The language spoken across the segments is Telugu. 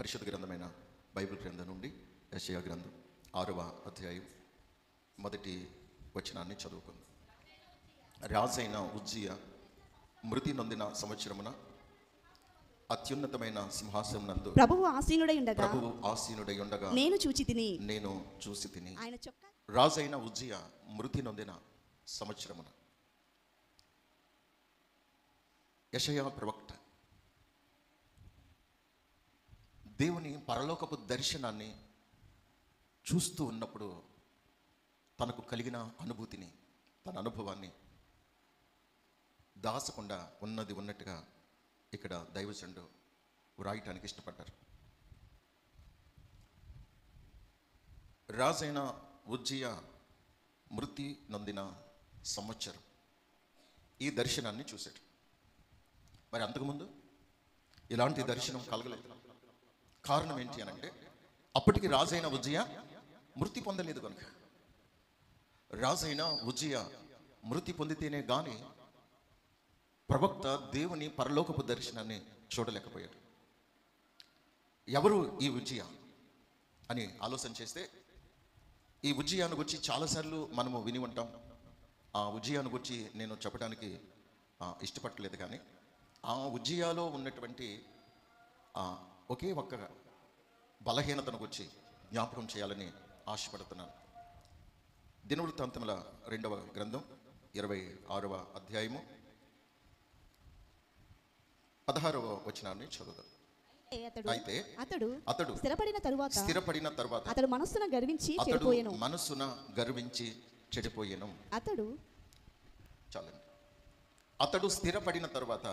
పరిశుద్ధ గ్రంథమైన బైబిల్ గ్రంథం నుండి యెషయా గ్రంథం ఆరవ అధ్యాయం మొదటి వచనాన్ని చదువుకుంది రాజైన ఉజ్జియ మృతి నొందిన సంవత్సరమున అత్యున్నతమైన సింహాసనం నందు ప్రభువు ఆసీనుడై ఉండగా ప్రభువు ఆసీనుడై ఉండగా నేను చూచి తిని నేను చూసి తిని ఆయన చొక్కా రాజైన ఉజ్జియ మృతి నొందిన సంవత్సరమున యషయా ప్రవక్త దేవుని పరలోకపు దర్శనాన్ని చూస్తూ ఉన్నప్పుడు తనకు కలిగిన అనుభూతిని తన అనుభవాన్ని దాచకుండా ఉన్నది ఉన్నట్టుగా ఇక్కడ దైవజండు వ్రాయటానికి ఇష్టపడ్డారు రాజైన ఉజ్జియ మృతి నొందిన సంవత్సరం ఈ దర్శనాన్ని చూశాడు మరి అంతకుముందు ఇలాంటి దర్శనం కలగలేదు కారణం ఏంటి అని అంటే అప్పటికి రాజైన ఉజ్జయ మృతి పొందలేదు కనుక రాజైన ఉజ్జయ మృతి పొందితేనే గాని ప్రవక్త దేవుని పరలోకపు దర్శనాన్ని చూడలేకపోయాడు ఎవరు ఈ ఉజ్జయ అని ఆలోచన చేస్తే ఈ ఉజ్జయాన్ని గురించి చాలాసార్లు మనము విని ఉంటాం ఆ ఉజ్జయాన్ని గురించి నేను చెప్పడానికి ఆ, ఇష్టపడలేదు కానీ ఆ ఉజ్జయాలో ఉన్నటువంటి ఆ, ఒకే ఒక్క బలహీనతను గురించి జ్ఞాపకం చేయాలని ఆశపడుతున్నాను దినవృత్తాంతముల రెండవ గ్రంథం ఇరవై ఆరవ అధ్యాయము పదహారవ వచనాన్ని చదువుదాం అతడు అయితే అతడు అతడు స్థిరపడిన తరువాత స్థిరపడిన తర్వాత అతడు మనస్సున గర్వించి అతడు చెడిపోయెను మనసున గర్వించి చెడిపోయెను అతడు చాలండి అతడు స్థిరపడిన తర్వాత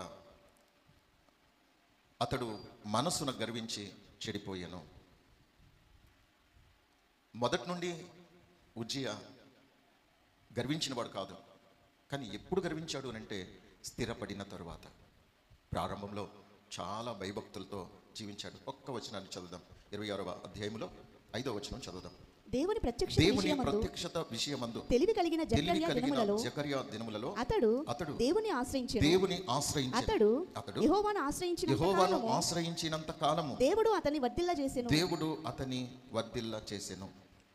అతడు మనసున గర్వించి చెడిపోయాను మొదటి నుండి ఉజ్జయ గర్వించిన వాడు కాదు కానీ ఎప్పుడు గర్వించాడు అని అంటే స్థిరపడిన తరువాత ప్రారంభంలో చాలా భయభక్తులతో జీవించాడు ఒక్క వచనాన్ని చదువుదాం ఇరవై ఆరవ అధ్యాయంలో ఐదో వచనం చదువుదాం దేవుని ప్రత్యక్ష దేవుని విషయమందు ప్రత్యక్షత విషయమందు తెలివి కలిగిన తెలివి జకర్యా కలిగిన దినములలో జకర్యా దినములలో అతడు అతడు దేవుని ఆశ్రయించెను దేవుని ఆశ్రయించి అతడు అతడు యెహోవాను ఆశ్రయించిన యెహోవాను ఆశ్రయించినంత కాలము దేవుడు అతని వర్ధిల్ల చేసెను దేవుడు అతని వర్ధిల్ల చేసెను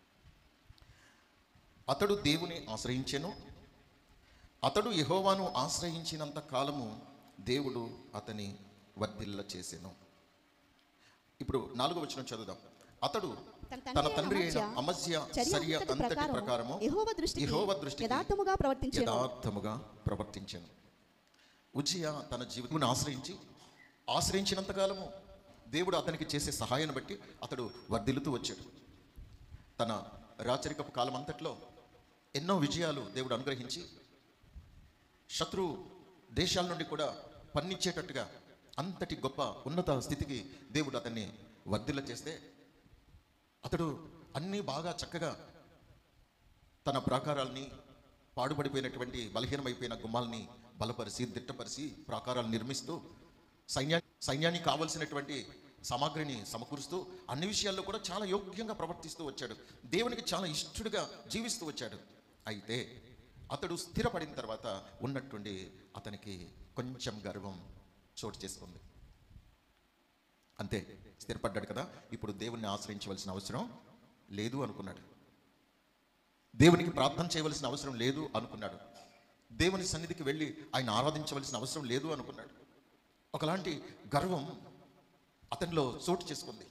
అతడు దేవుని ఆశ్రయించెను అతడు యెహోవాను ఆశ్రయించినంత కాలము దేవుడు అతని వర్ధిల్ల చేసెను ఇప్పుడు నాలుగో వచనం చదువుదాం అతడు తన తన తండ్రి తండ్రి అయిన అయిన అమస్య చర్య సర్య అంతటి అంతటి ప్రకారము ప్రకారము యెహోవా దృష్టికి యెహోవా దృష్టికి యథార్థముగా ప్రవర్తించెను యథార్థముగా ప్రవర్తించాను ఉజ్జియ తన జీవితం ఆశ్రయించి ఆశ్రయించినంతకాలము దేవుడు అతనికి చేసే సహాయాన్ని బట్టి అతడు వర్ధిల్లుతూ వచ్చాడు తన రాచరికపు కాలం అంతట్లో ఎన్నో విజయాలు దేవుడు అనుగ్రహించి శత్రు దేశాల నుండి కూడా పన్నిచ్చేటట్టుగా అంతటి గొప్ప ఉన్నత స్థితికి దేవుడు అతన్ని వర్ధిల్ల చేస్తే అతడు అన్నీ బాగా చక్కగా తన ప్రాకారాల్ని పాడుపడిపోయినటువంటి బలహీనమైపోయిన గుమ్మాల్ని బలపరిచి దిట్టపరిచి ప్రాకారాలు నిర్మిస్తూ సైన్యా సైన్యానికి కావలసినటువంటి సామాగ్రిని సమకూరుస్తూ అన్ని విషయాల్లో కూడా చాలా యోగ్యంగా ప్రవర్తిస్తూ వచ్చాడు దేవునికి చాలా ఇష్టడుగా జీవిస్తూ వచ్చాడు అయితే అతడు స్థిరపడిన తర్వాత ఉన్నట్టుండి అతనికి కొంచెం గర్వం చోటు చేసుకుంది అంతే స్థిరపడ్డాడు కదా ఇప్పుడు దేవుణ్ణి ఆశ్రయించవలసిన అవసరం లేదు అనుకున్నాడు దేవునికి ప్రార్థన చేయవలసిన అవసరం లేదు అనుకున్నాడు దేవుని సన్నిధికి వెళ్ళి ఆయన ఆరాధించవలసిన అవసరం లేదు అనుకున్నాడు ఒకలాంటి గర్వం అతనిలో చోటు చేసుకుంది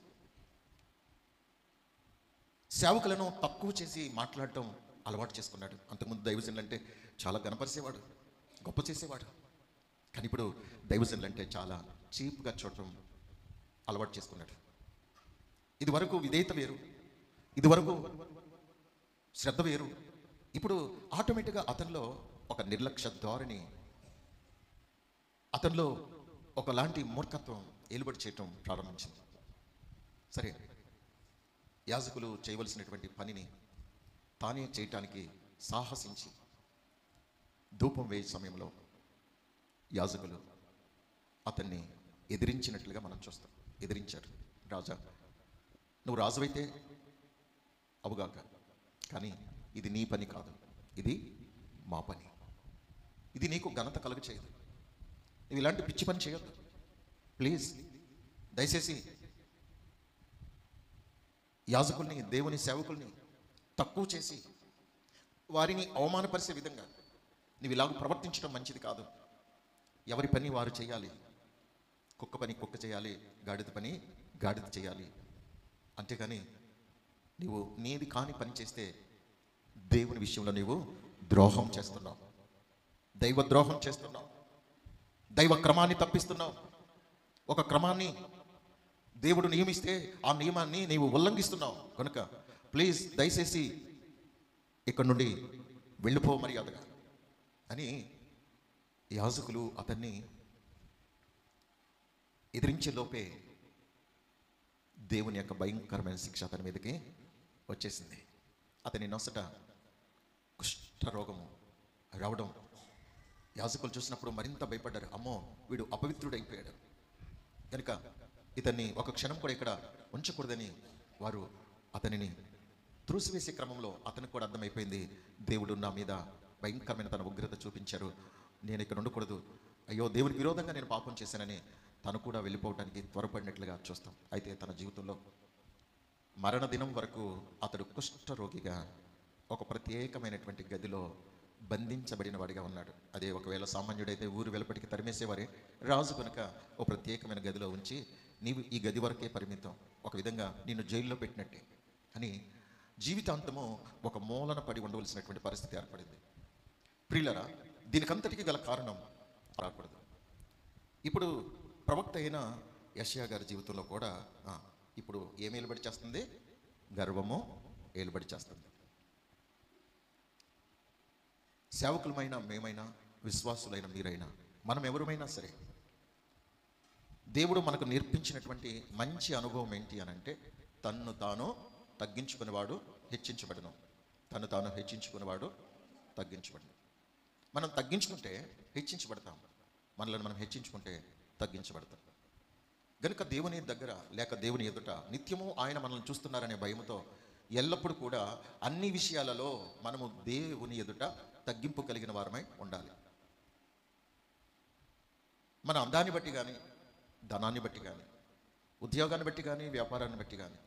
సేవకులను తక్కువ చేసి మాట్లాడటం అలవాటు చేసుకున్నాడు అంతకుముందు దైవజనులు అంటే చాలా గనపరిచేవాడు గొప్ప చేసేవాడు కానీ ఇప్పుడు దైవజనులు అంటే చాలా చీప్గా చూడటం అలవాటు చేసుకున్నాడు ఇది వరకు విధేయత వేరు ఇది వరకు శ్రద్ధ వేరు ఇప్పుడు ఆటోమేటిక్గా అతనిలో ఒక నిర్లక్ష్య ధోరణి అతనిలో ఒకలాంటి మూర్ఖత్వం ఏలుబడి చేయటం ప్రారంభించింది సరే యాజకులు చేయవలసినటువంటి పనిని తానే చేయటానికి సాహసించి ధూపం వేయ సమయంలో యాజకులు అతన్ని ఎదిరించినట్లుగా మనం చూస్తాం ఎదిరించారు రాజా నువ్వు రాజువైతే అవుగాక కానీ ఇది నీ పని కాదు ఇది మా పని ఇది నీకు ఘనత కలుగ చేయదు నువ్వు ఇలాంటి పిచ్చి పని చేయొద్దు ప్లీజ్ దయచేసి యాజకుల్ని దేవుని సేవకుల్ని తక్కువ చేసి వారిని అవమానపరిచే విధంగా నువ్వు ఇలాగ ప్రవర్తించడం మంచిది కాదు ఎవరి పని వారు చేయాలి కుక్క పని కుక్క చేయాలి గాడిద పని గాడిద చేయాలి అంతేగాని నీవు నీది కాని పని చేస్తే దేవుని విషయంలో నీవు ద్రోహం చేస్తున్నావు దైవ ద్రోహం చేస్తున్నావు దైవ క్రమాన్ని తప్పిస్తున్నావు ఒక క్రమాన్ని దేవుడు నియమిస్తే ఆ నియమాన్ని నీవు ఉల్లంఘిస్తున్నావు కనుక ప్లీజ్ దయచేసి ఇక్కడ నుండి వెళ్ళిపో మర్యాదగా అని యాజకులు అతన్ని ఎదిరించే లోపే దేవుని యొక్క భయంకరమైన శిక్ష అతని మీదకి వచ్చేసింది అతని నొసట కుష్ఠరోగము రావడం యాజకులు చూసినప్పుడు మరింత భయపడ్డారు అమ్మో వీడు అపవిత్రుడైపోయాడు కనుక ఇతన్ని ఒక క్షణం కూడా ఇక్కడ ఉంచకూడదని వారు అతనిని త్రూసివేసే క్రమంలో అతనికి కూడా అర్థమైపోయింది దేవుడు నా మీద భయంకరమైన తన ఉగ్రత చూపించారు నేను ఇక్కడ ఉండకూడదు అయ్యో దేవునికి విరోధంగా నేను పాపం చేశానని తను కూడా వెళ్ళిపోవడానికి త్వరపడినట్లుగా చూస్తాం అయితే తన జీవితంలో మరణ దినం వరకు అతడు కుష్ఠరోగిగా ఒక ప్రత్యేకమైనటువంటి గదిలో బంధించబడిన వాడిగా ఉన్నాడు అదే ఒకవేళ సామాన్యుడైతే ఊరు వెలుపటికి తరిమేసేవారే రాజు కనుక ఓ ప్రత్యేకమైన గదిలో ఉంచి నీవు ఈ గది వరకే పరిమితం ఒక విధంగా నిన్ను జైల్లో పెట్టినట్టే అని జీవితాంతము ఒక మూలన పడి ఉండవలసినటువంటి పరిస్థితి ఏర్పడింది ప్రియులరా దీనికంతటికి గల కారణం రాకూడదు ఇప్పుడు ప్రవక్త అయిన యషయా గారి జీవితంలో కూడా ఆ, ఇప్పుడు ఏం ఏలుబడి చేస్తుంది గర్వము ఏలుబడి చేస్తుంది సేవకులమైన మేమైనా విశ్వాసులైన మీరైనా మనం ఎవరమైనా సరే దేవుడు మనకు నేర్పించినటువంటి మంచి అనుభవం ఏంటి అని అంటే తన్ను తాను తగ్గించుకునేవాడు హెచ్చించబడను తను తాను హెచ్చించుకునేవాడు తగ్గించబడను మనం తగ్గించుకుంటే హెచ్చించబడతాం మనల్ని మనం హెచ్చించుకుంటే తగ్గించబడతాం గనుక దేవుని దగ్గర లేక దేవుని ఎదుట నిత్యము ఆయన మనల్ని చూస్తున్నారనే భయముతో ఎల్లప్పుడూ కూడా అన్ని విషయాలలో మనము దేవుని ఎదుట తగ్గింపు కలిగిన వారమై ఉండాలి మన అందాన్ని బట్టి కానీ ధనాన్ని బట్టి కానీ ఉద్యోగాన్ని బట్టి కానీ వ్యాపారాన్ని బట్టి కానీ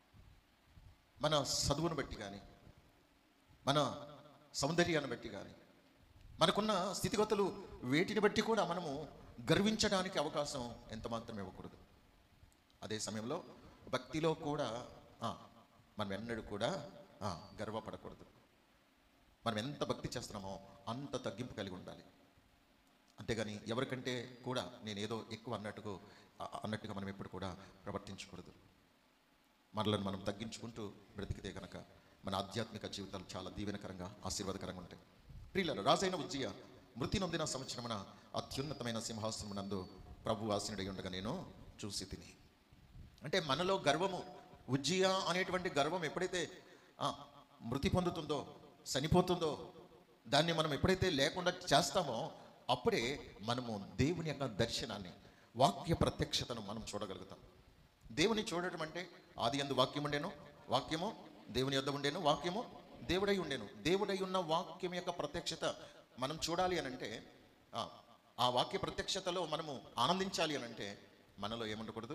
మన చదువును బట్టి కానీ మన సౌందర్యాన్ని బట్టి కానీ మనకున్న స్థితిగతులు వేటిని బట్టి కూడా మనము గర్వించడానికి అవకాశం ఎంత మాత్రం ఇవ్వకూడదు అదే సమయంలో భక్తిలో కూడా ఆ, మనం ఎన్నడూ కూడా ఆ, గర్వపడకూడదు మనం ఎంత భక్తి చేస్తున్నామో అంత తగ్గింపు కలిగి ఉండాలి అంతేగాని ఎవరికంటే కూడా నేను ఏదో ఎక్కువ అన్నట్టుగా ఆ- అన్నట్టుగా మనం ఎప్పుడు కూడా ప్రవర్తించకూడదు మనలను మనం తగ్గించుకుంటూ బ్రతికితే కనుక మన ఆధ్యాత్మిక జీవితాలు చాలా దీవెనకరంగా ఆశీర్వాదకరంగా ఉంటాయి ప్రియుల రాజైన ఉజ్జయ మృతి నొందిన సంవత్సరమున అత్యున్నతమైన సింహాసనమునందు ప్రభు ఆసనుడై ఉండగా నేను చూసి తిని అంటే మనలో గర్వము ఉజ్జియ అనేటువంటి గర్వం ఎప్పుడైతే ఆ, మృతి పొందుతుందో చనిపోతుందో దాన్ని మనం ఎప్పుడైతే లేకుండా చేస్తామో అప్పుడే మనము దేవుని యొక్క దర్శనాన్ని వాక్య ప్రత్యక్షతను మనం చూడగలుగుతాం దేవుని చూడటం అంటే ఆది ఎందు వాక్యం ఉండేను వాక్యము దేవుని యొద్ద ఉండేను వాక్యము దేవుడై ఉండేను దేవుడై ఉన్న వాక్యం యొక్క ప్రత్యక్షత మనం చూడాలి అని అంటే ఆ, ఆ వాక్య ప్రత్యక్షతలో మనము ఆనందించాలి అని అంటే మనలో ఏముండకూడదు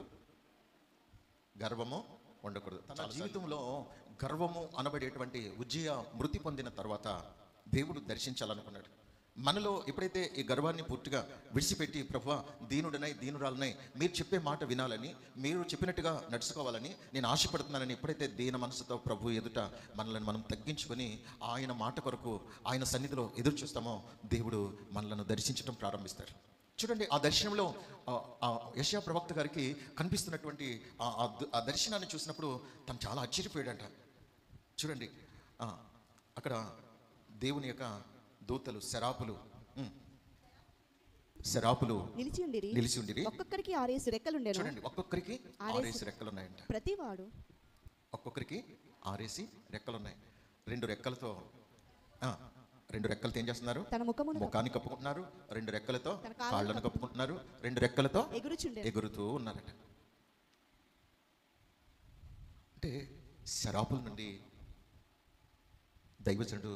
గర్వము ఉండకూడదు తన జీవితంలో గర్వము అనబడేటువంటి ఉజ్జయ మృతి పొందిన తర్వాత దేవుడు దర్శించాలనుకున్నాడు మనలో ఎప్పుడైతే ఈ గర్వాన్ని పూర్తిగా విడిచిపెట్టి ప్రభు దీనుడనై దీనురాలనై మీరు చెప్పే మాట వినాలని మీరు చెప్పినట్టుగా నడుచుకోవాలని నేను ఆశపడుతున్నానని ఎప్పుడైతే దీన మనసుతో ప్రభు ఎదుట మనల్ని మనం తగ్గించుకొని ఆయన మాట కొరకు ఆయన సన్నిధిలో ఎదురు చూస్తామో దేవుడు మనలను దర్శించడం ప్రారంభిస్తారు చూడండి ఆ దర్శనంలో ఆ- ఆ యశా ప్రవక్త గారికి కనిపిస్తున్నటువంటి ఆ- ఆ ద- ఆ దర్శనాన్ని చూసినప్పుడు తను చాలా ఆశ్చర్యపోయాడంట చూడండి ఆ, అక్కడ దేవుని యొక్క దూతలు శరాపులు ఉమ్, శరాపులు నిలిచి ఉండిరి నిలిచి ఉండిరి. ఒక్కొక్కరికి ఆరేసు రెక్కలు ఉండేను చూడండి ఒక్కొక్కరికి ఆరేసి- ఆరేసి రెక్కలు ఉన్నాయంట ప్రతివాడు ఒక్కొక్కరికి ఆరేసి రెక్కలు ఉన్నాయి రెండు రెక్కలతో ఆ, రెండు రెక్కలతో ఏం చేస్తున్నారు తన ముఖమును ముఖాన్ని కప్పుకుంటున్నారు రెండు రెక్కలతో తన కాళ్ళను కాళ్ళను కప్పుకుంటున్నారు రెండు రెక్కలతో ఎగురుచుండెను ఎగురుతూ ఉన్నారట అంటే శరాపుల నుండి దైవజనుడు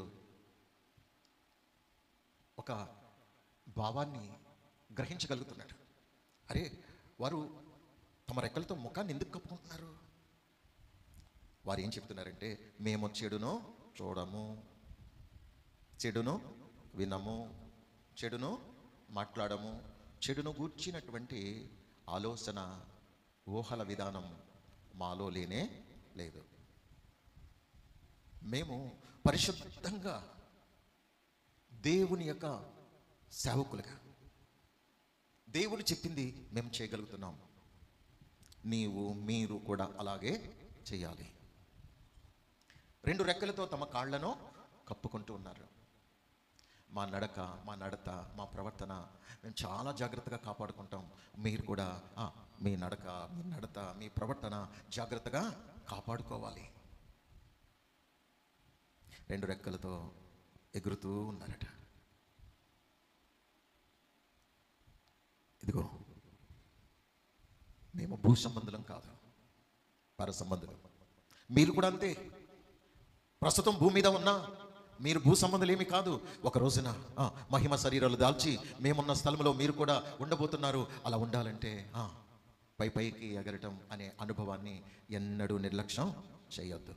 ఒక భావాన్ని గ్రహించగలుగుతున్నాడు అరే వారు తమ రెక్కలతో ముఖాన్ని ఎందుకు కప్పుకుంటున్నారు వారు ఏం చెప్తున్నారంటే మేము చెడును చూడము చెడును వినము చెడును మాట్లాడము చెడును గూర్చినటువంటి ఆలోచన ఊహల విధానం మాలో లేనే లేదు మేము పరిశుద్ధంగా దేవుని యొక్క సేవకులుగా దేవుడు చెప్పింది మేము చేయగలుగుతున్నాం నీవు మీరు కూడా అలాగే చేయాలి రెండు రెక్కలతో తమ కాళ్లను కప్పుకుంటూ ఉన్నారు మా నడక మా నడత మా ప్రవర్తన మేము చాలా జాగ్రత్తగా కాపాడుకుంటాం మీరు కూడా ఆ, మీ నడక మీ నడత మీ ప్రవర్తన జాగ్రత్తగా కాపాడుకోవాలి రెండు రెక్కలతో ఎగురుతూ ఉన్నారట ఇదిగో మేము భూ సంబంధులం కాదు పర సంబంధులం మీరు కూడా అంతే ప్రస్తుతం భూమి మీద ఉన్నా మీరు భూ సంబంధులు ఏమి కాదు ఒక రోజున ఆ, మహిమ శరీరాలు దాల్చి మేమున్న స్థలంలో మీరు కూడా ఉండబోతున్నారు అలా ఉండాలంటే ఆ, పై పైకి ఎగరటం అనే అనుభవాన్ని ఎన్నడూ నిర్లక్ష్యం చేయొద్దు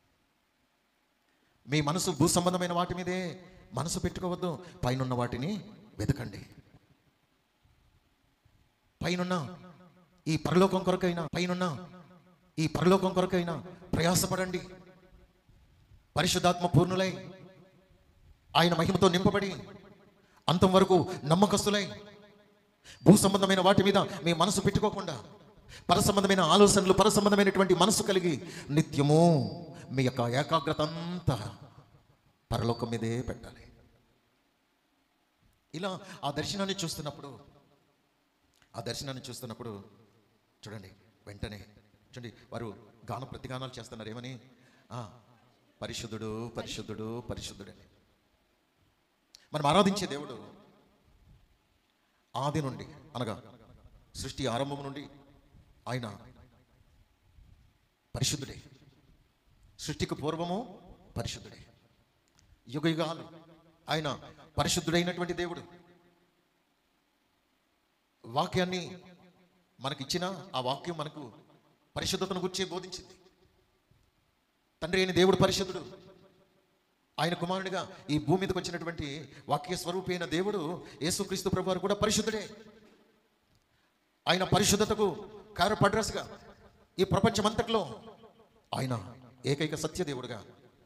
మీ మనసు భూ సంబంధమైన వాటి మీదే మనసు పెట్టుకోవద్దు పైనున్న వాటిని వెతకండి పైనున్న ఈ పరలోకం కొరకైనా పైనున్న ఈ పరలోకం కొరకైనా ప్రయాసపడండి పరిశుద్ధాత్మ పూర్ణులై ఆయన మహిమతో నింపబడి అంతం వరకు నమ్మకస్తులై భూ సంబంధమైన వాటి మీద మీ మనసు పెట్టుకోకుండా పర సంబంధమైన ఆలోచనలు పర సంబంధమైనటువంటి మనసు కలిగి నిత్యము మీ యొక్క ఏకాగ్రత అంతా పరలోకం మీదే పెట్టాలి ఇలా ఆ దర్శనాన్ని చూస్తున్నప్పుడు ఆ దర్శనాన్ని చూస్తున్నప్పుడు చూడండి వెంటనే చూడండి వారు గాన ప్రతిగానాలు చేస్తున్నారు ఏమని ఆ, పరిశుద్ధుడు పరిశుద్ధుడు పరిశుద్ధుడని మనం ఆరాధించే దేవుడు ఆది నుండి అనగా సృష్టి ఆరంభం నుండి ఆయన పరిశుద్ధుడే సృష్టికి పూర్వము పరిశుద్ధుడే యుగ యుగాలు ఆయన పరిశుద్ధుడైనటువంటి దేవుడు వాక్యాన్ని మనకిచ్చిన ఆ వాక్యం మనకు పరిశుద్ధతను గురించి బోధించింది తండ్రి అయిన దేవుడు పరిశుద్ధుడు ఆయన కుమారుడిగా ఈ భూమి మీదకి వచ్చినటువంటి వాక్య స్వరూపి అయిన దేవుడు యేసుక్రీస్తు ప్రభు వారు కూడా పరిశుద్ధుడే ఆయన పరిశుద్ధతకు కారపడ్రస్గా ఈ ప్రపంచమంతట్లో ఆయన ఏకైక సత్య దేవుడుగా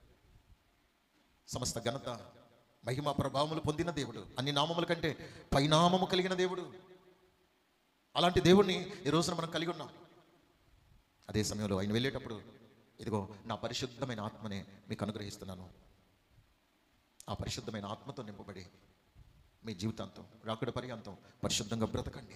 సమస్త ఘనత మహిమ ప్రభావములు పొందిన దేవుడు అన్ని నామముల కంటే పైనామము కలిగిన దేవుడు అలాంటి దేవుణ్ణి ఈ రోజున మనం కలిగి ఉన్నాం అదే సమయంలో ఆయన వెళ్ళేటప్పుడు ఇదిగో నా పరిశుద్ధమైన ఆత్మనే మీకు అనుగ్రహిస్తున్నాను ఆ పరిశుద్ధమైన ఆత్మతో నింపబడి మీ జీవితాంతం రాకుడ పర్యాంతం పరిశుద్ధంగా బ్రతకండి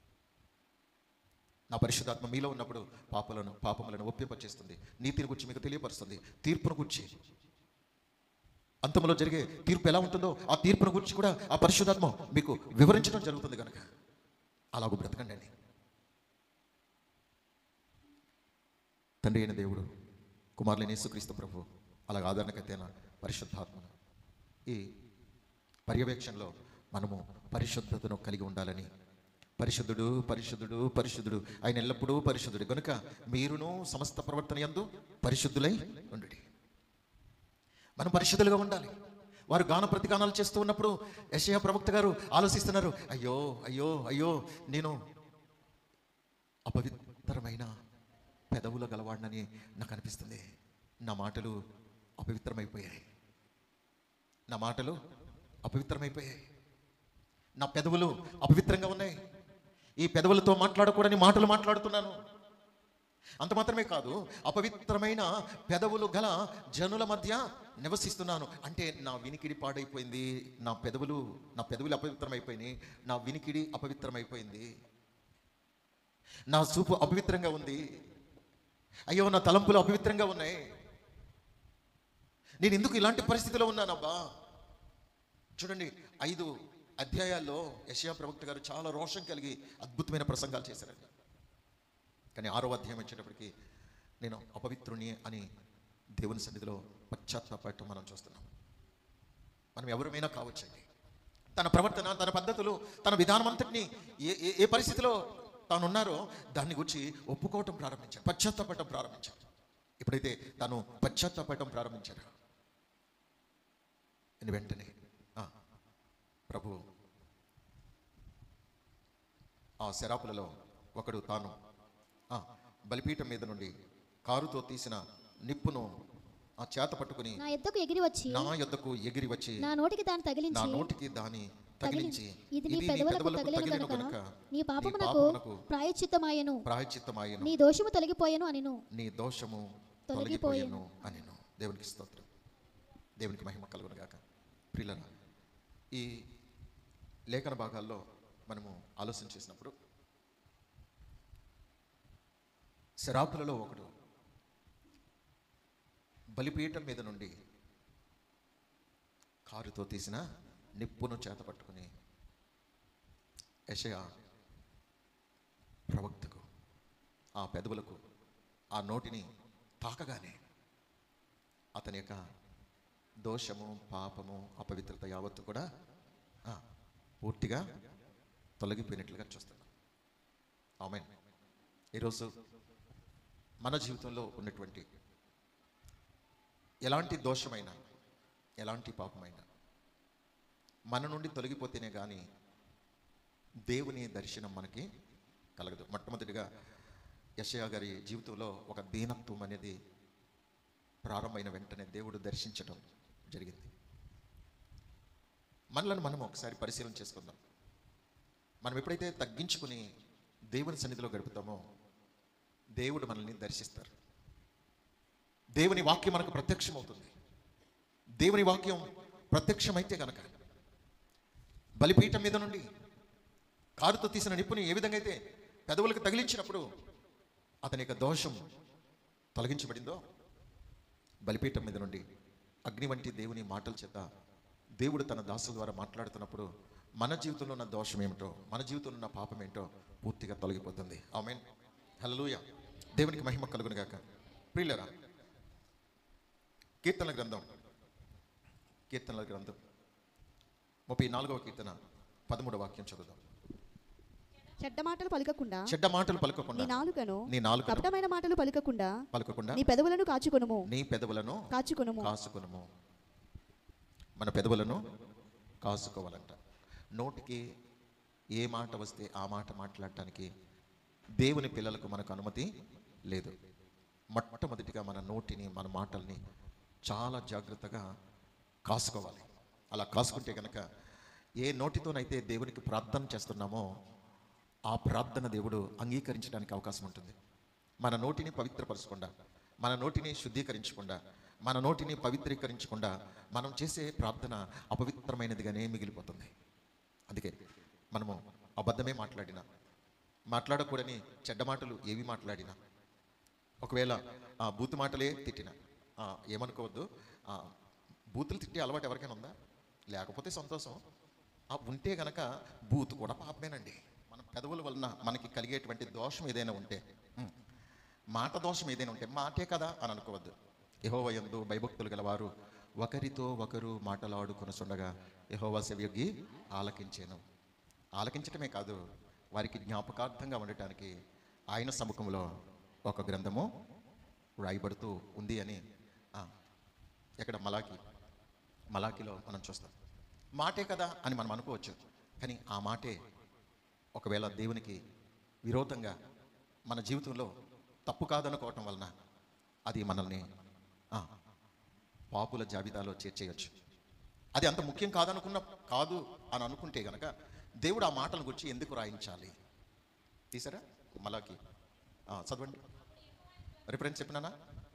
నా పరిశుద్ధాత్మ మీలో ఉన్నప్పుడు పాపలను పాపములను ఒప్పింపచేస్తుంది నీతిని గురించి మీకు తెలియపరుస్తుంది తీర్పును గురించి అంతంలో జరిగే తీర్పు ఎలా ఉంటుందో ఆ తీర్పును గురించి కూడా ఆ పరిశుద్ధాత్మ మీకు వివరించడం జరుగుతుంది కనుక అలాగూ బ్రతకండి అండి తండ్రి అయిన దేవుడు కుమారులైన యేసుక్రీస్తు ప్రభు అలాగ ఆదరణకైతేన పరిశుద్ధాత్మను ఈ పర్యవేక్షణలో మనము పరిశుద్ధతను కలిగి ఉండాలని పరిశుద్ధుడు పరిశుద్ధుడు పరిశుద్ధుడు ఆయన ఎల్లప్పుడూ పరిశుద్ధుడు కనుక మీరును సమస్త ప్రవర్తన యందు పరిశుద్ధులై ఉండు మనం పరిశుద్ధులుగా ఉండాలి వారు గాన ప్రతిగానాలు చేస్తూ ఉన్నప్పుడు యశయ ప్రవక్త గారు ఆలోచిస్తున్నారు అయ్యో అయ్యో అయ్యో నేను అపవిత్రమైన పెదవుల గలవాడినని నాకు అనిపిస్తుంది నా మాటలు అపవిత్రమైపోయాయి నా మాటలు అపవిత్రమైపోయాయి నా పెదవులు అపవిత్రంగా ఉన్నాయి ఈ పెదవులతో మాట్లాడకూడని మాటలు మాట్లాడుతున్నాను అంత మాత్రమే కాదు అపవిత్రమైన పెదవులు గల జనుల మధ్య నివసిస్తున్నాను అంటే నా వినికిడి పాడైపోయింది నా పెదవులు నా పెదవులు అపవిత్రమైపోయినాయి నా వినికిడి అపవిత్రమైపోయింది నా చూపు అపవిత్రంగా ఉంది అయ్యో నా తలంపులు అపవిత్రంగా ఉన్నాయి నేను ఎందుకు ఇలాంటి పరిస్థితిలో ఉన్నానబ్బా చూడండి ఐదు అధ్యాయాల్లో యశయా ప్రవక్త గారు చాలా రోషం కలిగి అద్భుతమైన ప్రసంగాలు చేశారండి కానీ ఆరో అధ్యాయం వచ్చేటప్పటికి నేను అపవిత్రుని అని దేవుని సన్నిధిలో పశ్చాత్తాపడటం మనం చూస్తున్నాం మనం ఎవరమైనా కావచ్చండి తన ప్రవర్తన తన పద్ధతులు తన విధానం అంతటిని ఏ ఏ- ఏ పరిస్థితిలో తాను ఉన్నారో దాన్ని గురించి ఒప్పుకోవటం ప్రారంభించాడు పశ్చాత్తాపడటం ప్రారంభించాడు ఎప్పుడైతే తను పశ్చాత్తాపడటం ప్రారంభించాడు అని వెంటనే ఆ, ప్రభు ఆ శరాపులలో ఒకడు తాను ఆ, బలిపీఠం మీద నుండి కారుతో తీసిన నిప్పును ఆ చేత పట్టుకుని నా ఎద్దకు ఎగిరి వచ్చి నా యొద్దకు ఎగిరి వచ్చి నా నోటికి దాన్ని నా తగిలించి నోటికి దాని తగిలించి ఇది నీ పెదవులకు తగిలిన కనుక నీ పాపమునకు పాపమునకు ప్రాయశ్చిత్తమాయను ప్రాయచిత్తమాయను నీ దోషము తొలగిపోయెను అనిను నీ దోషము తొలగిపోయెను. తొలగిపోయెను అనెను దేవునికి స్తోత్రం దేవునికి మహిమ కలుగును గాక ప్రియులరా ఈ లేఖన భాగాల్లో మనము ఆలోచన చేసినప్పుడు శరాపులలో ఒకడు బలిపీఠం మీద నుండి కారుతో తీసిన నిప్పును చేత పట్టుకుని యెషయా ప్రవక్తకు ఆ పెదవులకు ఆ నోటిని తాకగానే అతని యొక్క దోషము పాపము అపవిత్రత యావత్తు కూడా ఆ, పూర్తిగా తొలగిపోయినట్లుగా చూస్తున్నాం ఆమె ఈరోజు మన జీవితంలో ఉన్నటువంటి ఎలాంటి దోషమైనా ఎలాంటి పాపమైనా మన నుండి తొలగిపోతేనే కానీ దేవుని దర్శనం మనకి కలగదు మొట్టమొదటిగా యశయ గారి జీవితంలో ఒక దీనత్వం అనేది ప్రారంభమైన వెంటనే దేవుడు దర్శించడం జరిగింది మనలను మనం ఒకసారి పరిశీలన చేసుకుందాం మనం ఎప్పుడైతే తగ్గించుకుని దేవుని సన్నిధిలో గడుపుతామో దేవుడు మనల్ని దర్శిస్తారు దేవుని వాక్యం మనకు ప్రత్యక్షమవుతుంది దేవుని వాక్యం ప్రత్యక్షమైతే గనక బలిపీఠం మీద నుండి కారుతో తీసిన నిప్పుని ఏ విధంగా అయితే పెదవులకు తగిలించినప్పుడు అతని యొక్క దోషం తొలగించబడిందో బలిపీఠం మీద నుండి అగ్ని వంటి దేవుని మాటల చేత దేవుడు తన దాసుల ద్వారా మాట్లాడుతున్నప్పుడు మన జీవితంలో ఉన్న దోషం ఏమిటో మన జీవితంలో ఉన్న పాపం ఏంటో పూర్తిగా తొలగిపోతుంది ఆమెన్ హల్లెలూయా దేవునికి మహిమ కలుగును గాక ప్రియులరా కీర్తనల గ్రంథం కీర్తనల గ్రంథం ముప్పై నాలుగవ కీర్తన పదమూడవ వాక్యం చదువుదాం చెడ్డ మాటలు పలకకుండా చెడ్డ మాటలు పలకకుండా నీ నాలుకను నీ నాలుకను కపటమైన మాటలు పలకకుండా పలకకుండా నీ పెదవులను కాచుకొనుము నీ పెదవులను కాచుకొనుము కాసుకొనుము మన పెదవులను కాసుకోవాలంట నోటికి ఏ మాట వస్తే ఆ మాట మాట్లాడటానికి దేవుని పిల్లలకు మనకు అనుమతి లేదు మొట్టమొదటిగా మన నోటిని మన మాటల్ని చాలా జాగ్రత్తగా కాసుకోవాలి అలా కాసుకుంటే కనుక ఏ నోటితోనైతే దేవునికి ప్రార్థన చేస్తున్నామో ఆ ప్రార్థన దేవుడు అంగీకరించడానికి అవకాశం ఉంటుంది మన నోటిని పవిత్రపరచకుండా మన నోటిని శుద్ధీకరించకుండా మన నోటిని పవిత్రీకరించకుండా మనం చేసే ప్రార్థన అపవిత్రమైనదిగానే మిగిలిపోతుంది అందుకే మనము అబద్ధమే మాట్లాడినా మాట్లాడకూడని చెడ్డ మాటలు ఏవి మాట్లాడినా ఒకవేళ ఆ బూతు మాటలే తిట్టిన ఆ, ఏమనుకోవద్దు ఆ, బూతులు తిట్టే అలవాటు ఎవరికైనా ఉందా లేకపోతే సంతోషం ఆ, ఉంటే గనక బూతు కూడా పాపమేనండి మన పెదవుల వలన మనకి కలిగేటువంటి దోషం ఏదైనా ఉంటే ఉమ్, మాట దోషం ఏదైనా ఉంటే మాటే కదా అని అనుకోవద్దు యహోవయందు భయభక్తులు గలవారు ఒకరితో ఒకరు మాటలాడుకొనుచుండగా యహోవా సెవ్యొగ్గి ఆలకించాను ఆలకించటమే కాదు వారికి జ్ఞాపకార్థంగా ఉండటానికి ఆయన సముఖంలో ఒక గ్రంథము రాయబడుతూ ఉంది అని ఆ, ఎక్కడ మలాకి మలాకిలో మనం చూస్తాం మాటే కదా అని మనం అనుకోవచ్చు కానీ ఆ మాటే ఒకవేళ దేవునికి విరోధంగా మన జీవితంలో తప్పు కాదనుకోవటం వలన అది మనల్ని ఆ, పాపుల జాబితాలో చేర్చేయచ్చు అది అంత ముఖ్యం కాదనుకున్న కాదు అని అనుకుంటే గనక దేవుడు ఆ మాటల గురించి ఎందుకు రాయించాలి తీసారా మలాకి ఆ, చదవండి రిఫరెన్స్ చెప్పినానా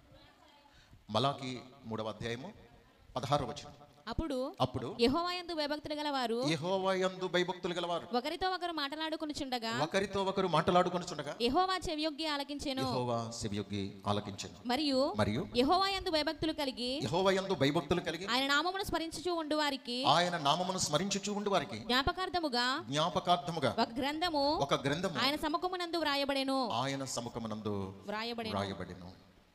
మలాకి మూడవ అధ్యాయము పదహారవ వచనం అప్పుడు అప్పుడు యెహోవాయందు భయభక్తులు గల వారు యెహోవాయందు భయభక్తులు గలవారు ఒకరితో ఒకరు మాట్లాడుకొనుచుండగా ఒకరితో ఒకరు మాట్లాడుకొనుచుండగా యెహోవా చెవియొగ్గి ఆలకించెను యెహోవా సెవియొగ్గి ఆలకించెను మరియు మరియు యెహోవాయందు భయభక్తులు కలిగి యెహోవాయందు భయభక్తులు కలిగి ఆయన నామమును స్మరించుచూ ఉండు వారికి ఆయన నామమును స్మరించుచూ ఉండు వారికి జ్ఞాపకార్థముగా జ్ఞాపకార్థముగా ఒక గ్రంథము ఒక గ్రంథము ఆయన సముఖమునందు వ్రాయబడెను ఆయన సముఖమునందు వ్రాయబడెను రాయబడిను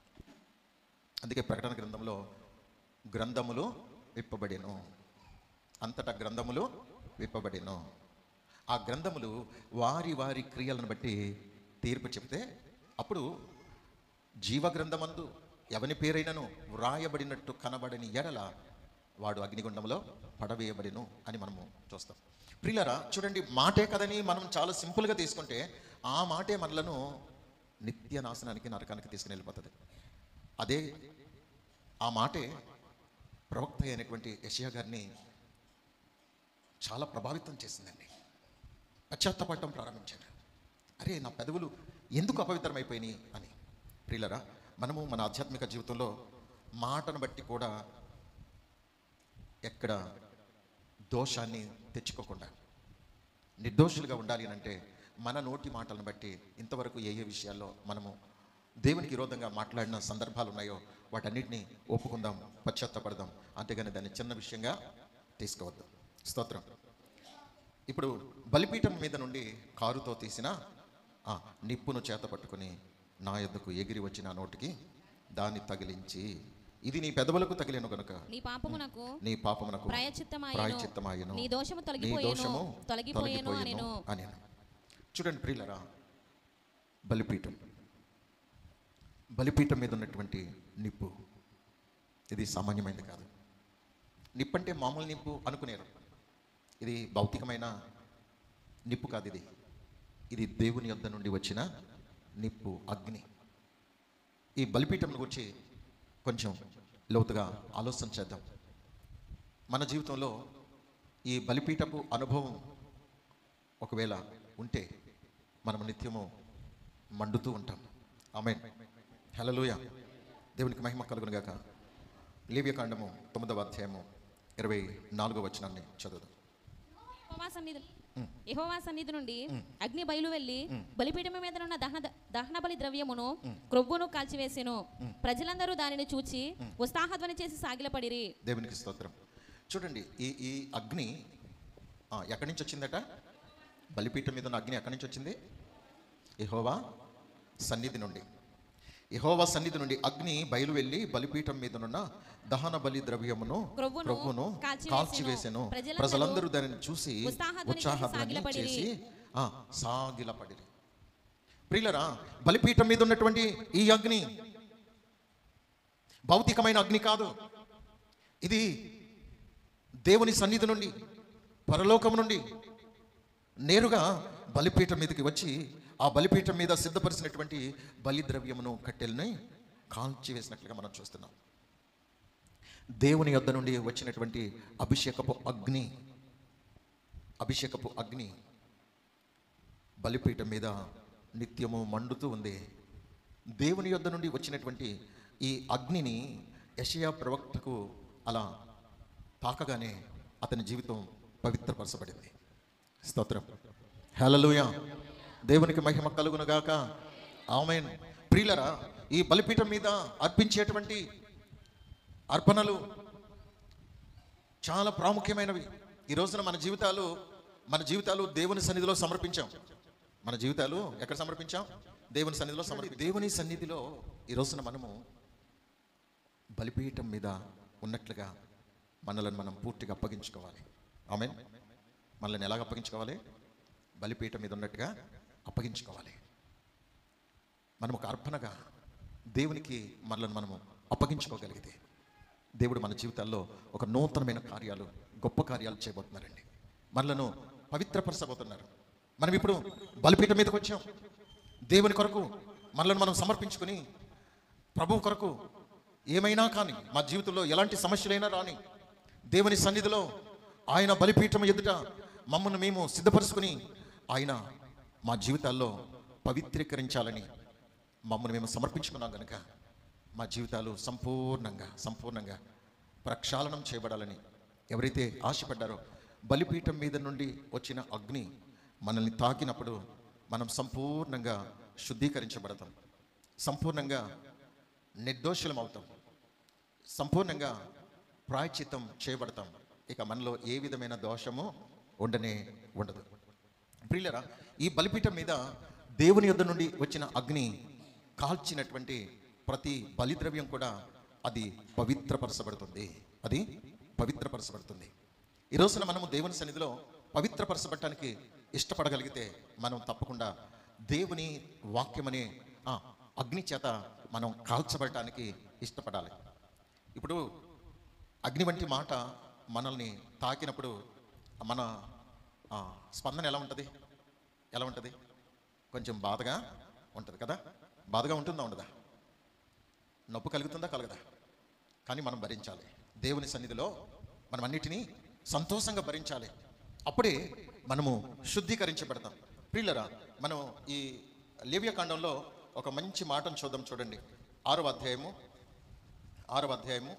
అందుకే ప్రకటన గ్రంథంలో గ్రంథములు విప్పబడిను అంతటా గ్రంథములు విప్పబడిను ఆ గ్రంథములు వారి వారి క్రియలను బట్టి తీర్పు చెప్తే అప్పుడు జీవ గ్రంథమందు ఎవని పేరైనను వ్రాయబడినట్టు కనబడని ఎడల వాడు అగ్నిగుండంలో పడవేయబడిను అని మనము చూస్తాం ప్రియులరా చూడండి మాటే కదని మనం చాలా సింపుల్గా తీసుకుంటే ఆ మాటే మనలను నిత్య నాశనానికి నరకానికి తీసుకుని వెళ్ళిపోతుంది అదే ఆ మాటే ప్రవక్త అయినటువంటి యషయా గారిని చాలా ప్రభావితం చేసిందండి పశ్చాత్తపడటం ప్రారంభించాడు అరే నా పెదవులు ఎందుకు అపవిత్రమైపోయినాయి అని ప్రియులరా మనము మన ఆధ్యాత్మిక జీవితంలో మాటను బట్టి కూడా ఎక్కడ దోషాన్ని తెచ్చుకోకుండా నిర్దోషులుగా ఉండాలి అని అంటే మన నోటి మాటలను బట్టి ఇంతవరకు ఏ ఏ విషయాల్లో మనము దేవునికి విరోధంగా మాట్లాడిన సందర్భాలు ఉన్నాయో వాటన్నిటిని ఒప్పుకుందాం పశ్చాత్తపడదాం అంతేగాని దాన్ని చిన్న విషయంగా తీసుకోవద్దు స్తోత్రం ఇప్పుడు బలిపీఠం మీద నుండి కారుతో తీసిన ఆ నిప్పును చేత పట్టుకుని నా యొద్దకు ఎగిరి వచ్చిన నోటికి దాన్ని తగిలించి ఇది నీ పెదవులకు తగిలేను గనుక నీ పాపమునకు నీ పాపమునకు ప్రాయశ్చిత్తమాయెను. ప్రాయశ్చిత్తమాయెను. నీ దోషము నీ తొలగిపోయెను. దోషము తొలగిపోయెను అనెను. అనెను. చూడండి ప్రియులరా బలిపీఠం బలిపీఠం మీద ఉన్నటువంటి నిప్పు ఇది సామాన్యమైనది కాదు నిప్పు అంటే మామూలు నిప్పు అనుకునేరు ఇది భౌతికమైన నిప్పు కాదు ఇది ఇది దేవుని యొద్ద నుండి వచ్చిన నిప్పు అగ్ని ఈ బలిపీఠం గురించి కొంచెం లోతుగా ఆలోచన చేద్దాం మన జీవితంలో ఈ బలిపీఠపు అనుభవం ఒకవేళ ఉంటే మనం నిత్యము మండుతూ ఉంటాం ఆమె హలలుయ దేవునికి మహిమ కలుగును గాక లేవ్యకాండము తొమ్మిదవ అధ్యాయము ఇరవై నాలుగో వచనాన్ని చదువుదాం యెహోవా సన్నిధి యెహోవా సన్నిధి నుండి అగ్ని బయలు వెళ్ళి బలిపీఠం మీద ఉన్న దహన దహన బలి ద్రవ్యమును క్రొవ్వును కాల్చివేసెను ప్రజలందరూ దానిని చూచి ఉత్సాహధ్వని చేసి సాగిలపడిరి దేవునికి స్తోత్రం చూడండి ఈ ఈ అగ్ని ఆ, ఎక్కడి నుంచి వచ్చిందట బలిపీఠం మీద ఉన్న అగ్ని ఎక్కడి నుంచి వచ్చింది యెహోవా సన్నిధి నుండి యెహోవా సన్నిధి నుండి అగ్ని బయలు వెళ్ళి బలిపీఠం మీదనున్న దహన బలి ద్రవ్యమును క్రొవ్వును క్రొవ్వును కాల్చివేసెను. కాల్చివేసెను ప్రజలందరూ ప్రజలందరూ దానిని చూసి ఉత్సాహధ్వని చేసి ఉత్సాహధ్వని సాగిలపడిరి. చేసి ఆ, సాగిలపడిరి ప్రియులరా బలిపీఠం మీద ఉన్నటువంటి ఈ అగ్ని భౌతికమైన అగ్ని కాదు ఇది దేవుని సన్నిధి నుండి పరలోకం నుండి నేరుగా బలిపీఠం మీదకి వచ్చి ఆ బలిపీఠం మీద సిద్ధపరిచినటువంటి బలి ద్రవ్యమును కట్టెల్ని కాల్చివేసినట్లుగా మనం చూస్తున్నాం దేవుని యొద్ద నుండి వచ్చినటువంటి అభిషేకపు అగ్ని అభిషేకపు అగ్ని బలిపీఠం మీద నిత్యము మండుతూ ఉంది దేవుని యొద్ద నుండి వచ్చినటువంటి ఈ అగ్నిని యషయా ప్రవక్తకు అలా తాకగానే అతని జీవితం పవిత్రపరచబడింది స్తోత్రం హల్లెలూయా దేవునికి మహిమ కలుగునుగాక ఆమెన్ ప్రియులరా ఈ బలిపీఠం మీద అర్పించేటువంటి అర్పణలు చాలా ప్రాముఖ్యమైనవి ఈ రోజున మన జీవితాలు మన జీవితాలు దేవుని సన్నిధిలో సమర్పించాం మన జీవితాలు ఎక్కడ సమర్పించాం దేవుని సన్నిధిలో సమర్పి దేవుని సన్నిధిలో ఈ రోజున మనము బలిపీఠం మీద ఉన్నట్లుగా మనలను మనం పూర్తిగా అప్పగించుకోవాలి ఆమె మనల్ని ఎలాగ అప్పగించుకోవాలి బలిపీఠం మీద ఉన్నట్టుగా అప్పగించుకోవాలి మనం ఒక అర్పణగా దేవునికి మనలను మనము అప్పగించుకోగలిగితే దేవుడు మన జీవితాల్లో ఒక నూతనమైన కార్యాలు గొప్ప కార్యాలు చేయబోతున్నారండి మనలను పవిత్రపరచబోతున్నారు మనం ఇప్పుడు బలిపీఠం మీదకి వచ్చాం దేవుని కొరకు మనలను మనం సమర్పించుకుని ప్రభు కొరకు ఏమైనా కానీ మా జీవితంలో ఎలాంటి సమస్యలైనా రాని దేవుని సన్నిధిలో ఆయన బలిపీఠం ఎదుట మమ్మల్ని మేము సిద్ధపరుచుకుని ఆయన మా జీవితాల్లో పవిత్రీకరించాలని మమ్మల్ని మేము సమర్పించుకున్నాం కనుక మా జీవితాలు సంపూర్ణంగా సంపూర్ణంగా ప్రక్షాళనం చేయబడాలని ఎవరైతే ఆశపడ్డారో బలిపీఠం మీద నుండి వచ్చిన అగ్ని మనల్ని తాకినప్పుడు మనం సంపూర్ణంగా శుద్ధీకరించబడతాం సంపూర్ణంగా నిర్దోషులం అవుతాం సంపూర్ణంగా ప్రాయచిత్తం చేయబడతాం ఇక మనలో ఏ విధమైన దోషము ఉండనే ఉండదు ప్రియులరా ఈ బలిపీఠం మీద దేవుని యొద్ద నుండి వచ్చిన అగ్ని కాల్చినటువంటి ప్రతి బలిద్రవ్యం కూడా అది పవిత్రపరచబడుతుంది అది పవిత్రపరచబడుతుంది ఈ రోజున మనము దేవుని సన్నిధిలో పవిత్రపరచబడటానికి ఇష్టపడగలిగితే మనం తప్పకుండా దేవుని వాక్యమనే ఆ అగ్ని చేత మనం కాల్చబడటానికి ఇష్టపడాలి ఇప్పుడు అగ్ని వంటి మాట మనల్ని తాకినప్పుడు మన ఆ, స్పందన ఎలా ఉంటుంది ఎలా ఉంటుంది కొంచెం బాధగా ఉంటుంది కదా బాధగా ఉంటుందా ఉండదా నొప్పి కలుగుతుందా కలగదా కానీ మనం భరించాలి దేవుని సన్నిధిలో మనం అన్నిటినీ సంతోషంగా భరించాలి అప్పుడే మనము శుద్ధీకరించబడతాం ప్రియులరా మనం ఈ లేవ్య కాండంలో ఒక మంచి మాటను చూద్దాం చూడండి ఆరవ అధ్యాయము ఆరవ అధ్యాయము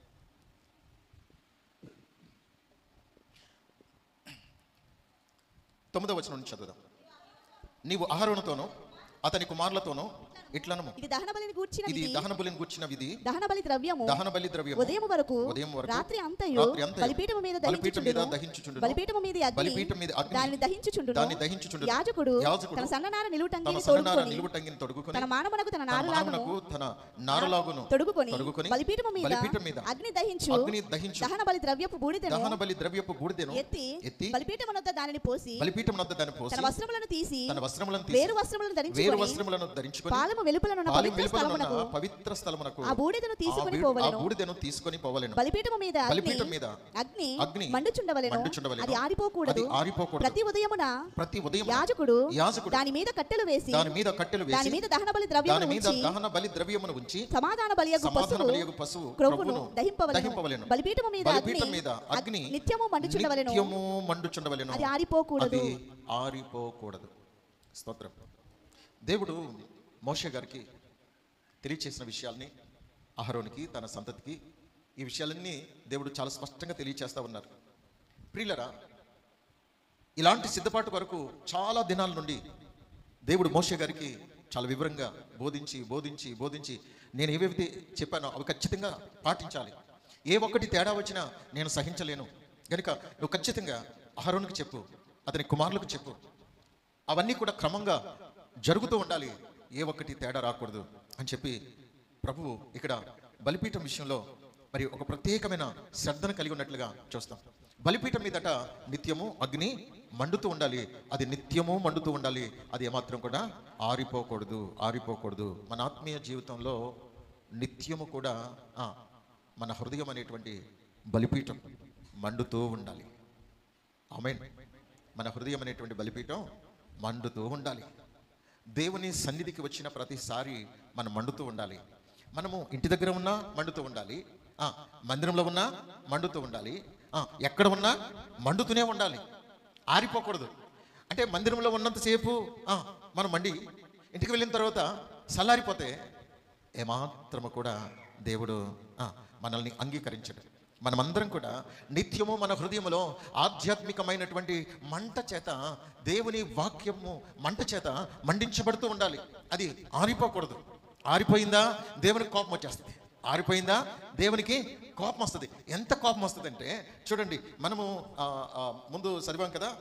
తొమ్మిదవ వచనం నుంచి చదువుదాం నీవు ఆహారంతోనూ అతని కుమారులతోనూ ఇట్లనము ఇది దహన బలిని గూర్చిన ఇది విధి. దహన బలిని గుర్చిన విధి దహన బలి ద్రవ్యము దహన బలి ద్రవ్యం ఉదయం వరకు ఉదయం వరకు రాత్రి అంతయు రాత్రి అంతయు బలిపీఠము మీద బలిపీఠం మీద దహించుచుండును. దహించుచుండును. బలిపీఠము మీద అగ్ని బలిపీఠం మీద అగ్ని దానిని దహించుచుండును దాన్ని దహించుచుండును. యాజకుడు యాజకుడు తన సన్ననార తన నిలువుటంగిని సన్ననార తొడుగుకొని నిలువుటంగిని తొడుగుకొని తన మానమునకు తన తన నారులాగును మానవునకు తన నారలాగును తొడుగుకొని తొడుగుకొని బలిపీఠము మీద బలిపీఠం మీద అగ్ని దహించు అగ్ని దహించు దహన బలి ద్రవ్యపు బూడిదను దహన బలి ద్రవ్యపు బూడిదెను ఎత్తి ఎత్తి బలిపీఠమునొద్ద దానిని పోసి బలిపీఠం వద్ద దాన్ని పోసి తన వస్త్రములను తీసి తన వస్త్రములను వేరు తీసి వస్త్రములను వేరు ధరించుకొని వస్త్రములను ధరించుకొని పాలము వెలుపలనున్న పాలెం పవిత్ర వెలుపల ఉన్న స్థలమునకు పవిత్ర స్థలమునకు ఆ బూడిదను తీసుకొని ఆ బీ- పోవలెను. ఆ బూడిదను తీసుకొని పోవలెను బలిపీఠము మీద అగ్ని బలిపీఠం మీద అగ్ని అగ్ని మండుచుండవలెను మండుచుండవలెను. అది ఆరిపోకూడదు అది ఆరిపోకూడదు. ప్రతి ఉదయమున ప్రతి ఉదయం యాజకుడు యాజకుడు దాని మీద కట్టెలు వేసి దాని మీద కట్టెలు దాని వేసి మీద దహన బలి దాని ద్రవ్యమును మీద ఉంచి దహన బలి ద్రవ్యమును ఉంచి సమాధాన బలియగు సమాధాన పశువు బలియగు పశువు క్రొవ్వును క్రొవ్వును దహింపవలెను దహింపవలెను. బలిపీఠము మీద అగ్ని బలిపీఠం మీద అగ్ని నిత్యము మండుచుండవలెను నిత్యము మండుచుండవలెను అది ఆరిపోకూడదు. అది ఆరిపోకూడదు స్తోత్రం దేవుడు మోషే గారికి తెలియచేసిన విషయాల్ని అహరోనికి తన సంతతికి ఈ విషయాలన్నీ దేవుడు చాలా స్పష్టంగా తెలియచేస్తా ఉన్నారు ప్రియులరా ఇలాంటి సిద్ధపాటు వరకు చాలా దినాల నుండి దేవుడు మోషే గారికి చాలా వివరంగా బోధించి బోధించి బోధించి నేను ఏవేవి చెప్పానో అవి ఖచ్చితంగా పాటించాలి ఏ ఒక్కటి తేడా వచ్చినా నేను సహించలేను కనుక నువ్వు ఖచ్చితంగా అహరోనికి చెప్పు అతని కుమారులకు చెప్పు అవన్నీ కూడా క్రమంగా జరుగుతూ ఉండాలి ఏ ఒక్కటి తేడా రాకూడదు అని చెప్పి ప్రభువు ఇక్కడ బలిపీఠం విషయంలో మరి ఒక ప్రత్యేకమైన శ్రద్ధను కలిగి ఉన్నట్లుగా చూస్తాం బలిపీఠం మీదట నిత్యము అగ్ని మండుతూ ఉండాలి అది నిత్యము మండుతూ ఉండాలి అది ఏమాత్రం కూడా ఆరిపోకూడదు ఆరిపోకూడదు మన ఆత్మీయ జీవితంలో నిత్యము కూడా ఆ, మన హృదయం అనేటువంటి బలిపీఠం మండుతూ ఉండాలి ఆమెన్ మన హృదయం అనేటువంటి బలిపీఠం మండుతూ ఉండాలి దేవుని సన్నిధికి వచ్చిన ప్రతిసారి మనం మండుతూ ఉండాలి మనము ఇంటి దగ్గర ఉన్నా మండుతూ ఉండాలి ఆ, మందిరంలో ఉన్నా మండుతూ ఉండాలి ఆ, ఎక్కడ ఉన్నా మండుతూనే ఉండాలి ఆరిపోకూడదు అంటే మందిరంలో ఉన్నంతసేపు ఆ, మనం మండి ఇంటికి వెళ్ళిన తర్వాత చల్లారిపోతే ఏమాత్రము కూడా దేవుడు ఆ, మనల్ని అంగీకరించడు మనమందరం కూడా నిత్యము మన హృదయములో ఆధ్యాత్మికమైనటువంటి మంట చేత దేవుని వాక్యము మంట చేత మండించబడుతూ ఉండాలి అది ఆరిపోకూడదు ఆరిపోయిందా దేవునికి కోపం వచ్చేస్తుంది ఆరిపోయిందా దేవునికి కోపం వస్తుంది ఎంత కోపం వస్తుంది అంటే చూడండి మనము ఆ, ఆ, ముందు చదివాం కదా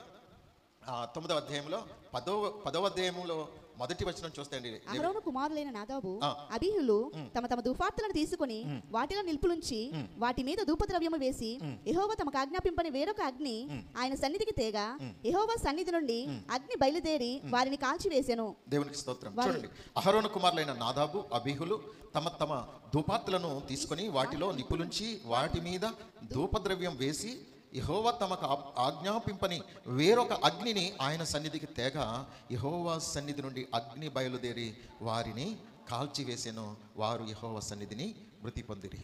ఆ, తొమ్మిదవ అధ్యాయంలో పదవ పదవ అధ్యాయంలో మొదటి వచనం చూస్తే అండి అహరోను కుమారులైన నాదాబు ఆ. అబీహులు తమ తమ దుఫార్తులను తీసుకుని వాటిలో నిలుపులుంచి వాటి మీద ధూపద్రవ్యము వేసి యెహోవా తమకు ఆజ్ఞాపింపని వేరొక అగ్ని ఆయన సన్నిధికి తేగా యెహోవా సన్నిధి నుండి అగ్ని బయలుదేరి వారిని కాల్చివేసెను దేవునికి స్తోత్రం వారి- చూడండి అహరోను కుమారులైన నాదాబు అబీహులు తమ తమ ధూపాత్తులను తీసుకొని వాటిలో నిప్పులుంచి వాటి మీద ధూపద్రవ్యం వేసి యహోవా తమకు ఆ- ఆజ్ఞాపింపని వేరొక అగ్నిని ఆయన సన్నిధికి తేగ యహోవా సన్నిధి నుండి అగ్ని బయలుదేరి వారిని కాల్చివేసెను వారు యహోవా సన్నిధిని మృతి పొందిరి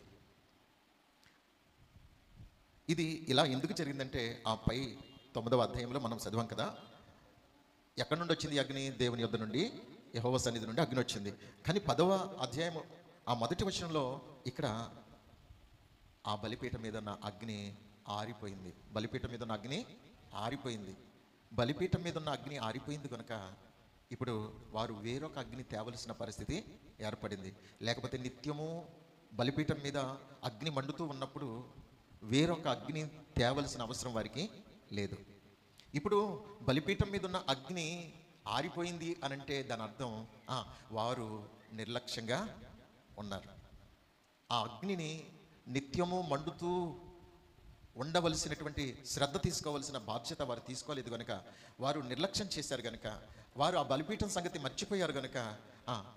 ఇది ఇలా ఎందుకు జరిగిందంటే ఆ పై తొమ్మిదవ అధ్యాయంలో మనం చదివాం కదా ఎక్కడి నుండి వచ్చింది ఈ అగ్ని దేవుని యొద్ద నుండి యహోవ సన్నిధి నుండి అగ్ని వచ్చింది కానీ పదవ అధ్యాయం ఆ మొదటి వచనంలో ఇక్కడ ఆ బలిపీఠం మీద ఉన్న అగ్ని ఆరిపోయింది బలిపీఠం మీద ఉన్న అగ్ని ఆరిపోయింది బలిపీఠం మీద ఉన్న అగ్ని ఆరిపోయింది కనుక ఇప్పుడు వారు వేరొక అగ్ని తేవలసిన పరిస్థితి ఏర్పడింది లేకపోతే నిత్యము బలిపీఠం మీద అగ్ని మండుతూ ఉన్నప్పుడు వేరొక అగ్ని తేవలసిన అవసరం వారికి లేదు ఇప్పుడు బలిపీఠం మీద ఉన్న అగ్ని ఆరిపోయింది అనంటే దాని అర్థం ఆ, వారు నిర్లక్ష్యంగా ఉన్నారు ఆ అగ్నిని నిత్యము మండుతూ ఉండవలసినటువంటి శ్రద్ధ తీసుకోవలసిన బాధ్యత వారు తీసుకోలేదు కనుక వారు నిర్లక్ష్యం చేశారు కనుక వారు ఆ బలిపీఠం సంగతి మర్చిపోయారు కనుక ఆ,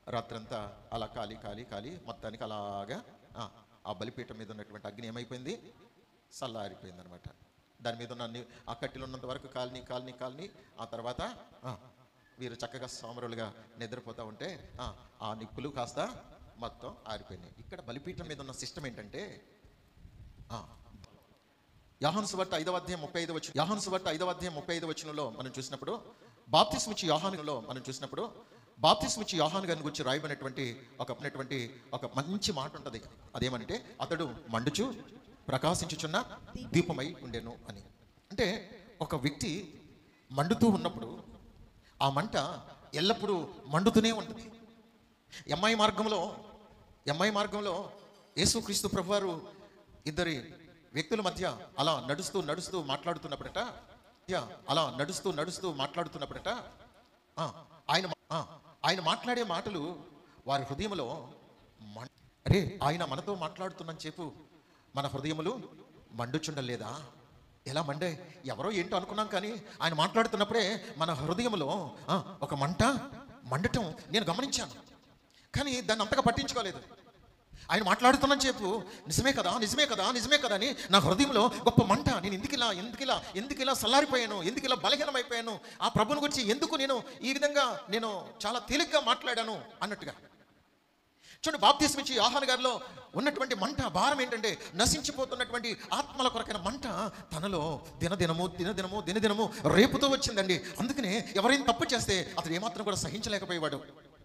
రాత్రంతా అలా కాలి కాలి కాలి మొత్తానికి అలాగా ఆ, ఆ బలిపీఠం మీద ఉన్నటువంటి అగ్ని ఏమైపోయింది చల్లారిపోయింది అనమాట దాని మీద ఉన్న అన్ని- ఆ కట్టెలు ఉన్నంత వరకు కాలనీ కాలనీ కాలనీ ఆ తర్వాత ఆ, వీరు చక్కగా సోమరులుగా నిద్రపోతూ ఉంటే ఆ, ఆ నిప్పులు కాస్త మొత్తం ఆరిపోయినాయి ఇక్కడ బలిపీఠం మీద ఉన్న సిస్టమ్ ఏంటంటే ఆ, యాహాను సువార్త ఐదవ అధ్యాయం ముప్పై ఐదు వచ్చిన యాహాను సువార్త ఐదవ అధ్యాయం ముప్పై ఐదు వచనంలో మనం చూసినప్పుడు బాప్తిస్మిచ్చి యోహానులో మనం చూసినప్పుడు బాప్తిస్మిచ్చి యోహాను గారిని గురించి రాయబడినటువంటి ఒక ఉన్నటువంటి ఒక మంచి మాట ఉంటుంది అదేమంటే అతడు మండుచు ప్రకాశించుచున్న దీపమై ఉండెను అని అంటే ఒక వ్యక్తి మండుతూ ఉన్నప్పుడు ఆ మంట ఎల్లప్పుడూ మండుతూనే ఉంటుంది ఎంఐ మార్గంలో ఎంఐ మార్గంలో యేసుక్రీస్తు ప్రభువారు ఇద్దరి వ్యక్తుల మధ్య అలా నడుస్తూ నడుస్తూ మాట్లాడుతున్నప్పుడట యా, అలా నడుస్తూ నడుస్తూ మాట్లాడుతున్నప్పుడట ఆ, ఆయన ఆ, ఆయన మాట్లాడే మాటలు వారి హృదయంలో మం- అరే ఆయన మనతో మాట్లాడుతున్నని చెప్పు మన హృదయములు మండుచుండలేదా ఎలా మండే ఎవరో ఏంటో అనుకున్నాం కానీ ఆయన మాట్లాడుతున్నప్పుడే మన హృదయంలో ఆ, ఒక మంట మండటం నేను గమనించాను కానీ దాన్ని అంతగా పట్టించుకోలేదు ఆయన మాట్లాడుతున్న చెప్పు నిజమే కదా నిజమే కదా నిజమే కదా అని నా హృదయంలో గొప్ప మంట నేను ఎందుకు ఇలా ఎందుకు ఇలా ఎందుకు ఇలా సల్లారిపోయాను ఎందుకు ఇలా బలహీనమైపోయాను ఆ ప్రభుని గురించి ఎందుకు నేను ఈ విధంగా నేను చాలా తేలిగ్గా మాట్లాడాను అన్నట్టుగా చూడండి బాప్తీసం ఇచ్చి ఆహార గారిలో ఉన్నటువంటి మంట భారం ఏంటంటే నశించిపోతున్నటువంటి ఆత్మల కొరకైన మంట తనలో దినదినము దినదినము దినదినము రేపుతూ వచ్చిందండి అందుకనే ఎవరైనా తప్పు చేస్తే అతడు ఏమాత్రం కూడా సహించలేకపోయేవాడు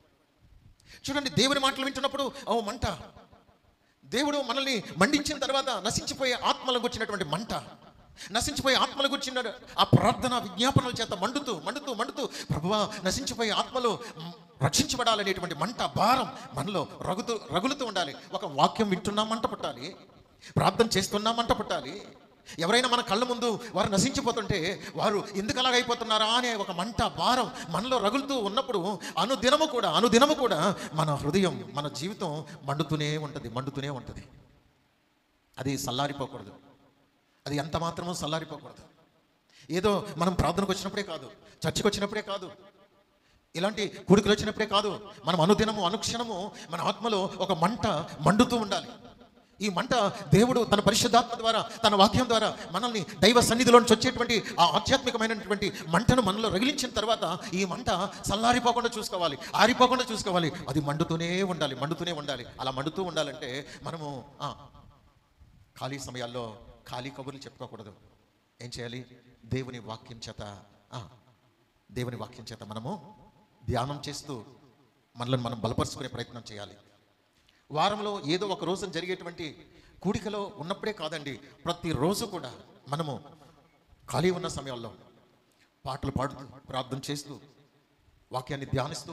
చూడండి దేవుని మాటలు వింటున్నప్పుడు ఓ మంట దేవుడు మనల్ని మండించిన తర్వాత నశించిపోయే ఆత్మలకు వచ్చినటువంటి మంట నశించిపోయే ఆత్మలకు వచ్చిన ఆ ప్రార్థన విజ్ఞాపనల చేత మండుతూ మండుతూ మండుతూ ప్రభువా నశించిపోయే ఆత్మలు మ్, రక్షించబడాలనేటువంటి మంట భారం మనలో రగుతూ రగులుతూ ఉండాలి ఒక వాక్యం వింటున్నా మంట పుట్టాలి ప్రార్థన చేస్తున్నా మంట పుట్టాలి ఎవరైనా మన కళ్ళ ముందు వారు నశించిపోతుంటే వారు ఎందుకు అలాగైపోతున్నారా అనే ఒక మంట భారం మనలో రగులుతూ ఉన్నప్పుడు అనుదినము కూడా అనుదినము కూడా మన హృదయం మన జీవితం మండుతూనే ఉంటుంది మండుతూనే ఉంటుంది అది సల్లారిపోకూడదు అది ఎంత మాత్రమూ సల్లారిపోకూడదు ఏదో మనం ప్రార్థనకు వచ్చినప్పుడే కాదు చర్చికి వచ్చినప్పుడే కాదు ఇలాంటి కూడికలు వచ్చినప్పుడే కాదు మనం అనుదినము అనుక్షణము మన ఆత్మలో ఒక మంట మండుతూ ఉండాలి ఈ మంట దేవుడు తన పరిశుద్ధాత్మ ద్వారా తన వాక్యం ద్వారా మనల్ని దైవ సన్నిధిలో నుంచి వచ్చేటువంటి ఆ ఆధ్యాత్మికమైనటువంటి మంటను మనలో రగిలించిన తర్వాత ఈ మంట చల్లారిపోకుండా చూసుకోవాలి ఆరిపోకుండా చూసుకోవాలి అది మండుతూనే ఉండాలి మండుతూనే ఉండాలి అలా మండుతూ ఉండాలంటే మనము ఆ, ఖాళీ సమయాల్లో ఖాళీ కబుర్లు చెప్పుకోకూడదు ఏం చేయాలి దేవుని వాక్యం చేత ఆ, దేవుని వాక్యం చేత మనము ధ్యానం చేస్తూ మనల్ని మనం బలపరుచుకునే ప్రయత్నం చేయాలి వారంలో ఏదో ఒక రోజు జరిగేటువంటి కూడికలో ఉన్నప్పుడే కాదండి ప్రతిరోజు కూడా మనము ఖాళీ ఉన్న సమయాల్లో పాటలు పాడుతూ ప్రార్థన చేస్తూ వాక్యాన్ని ధ్యానిస్తూ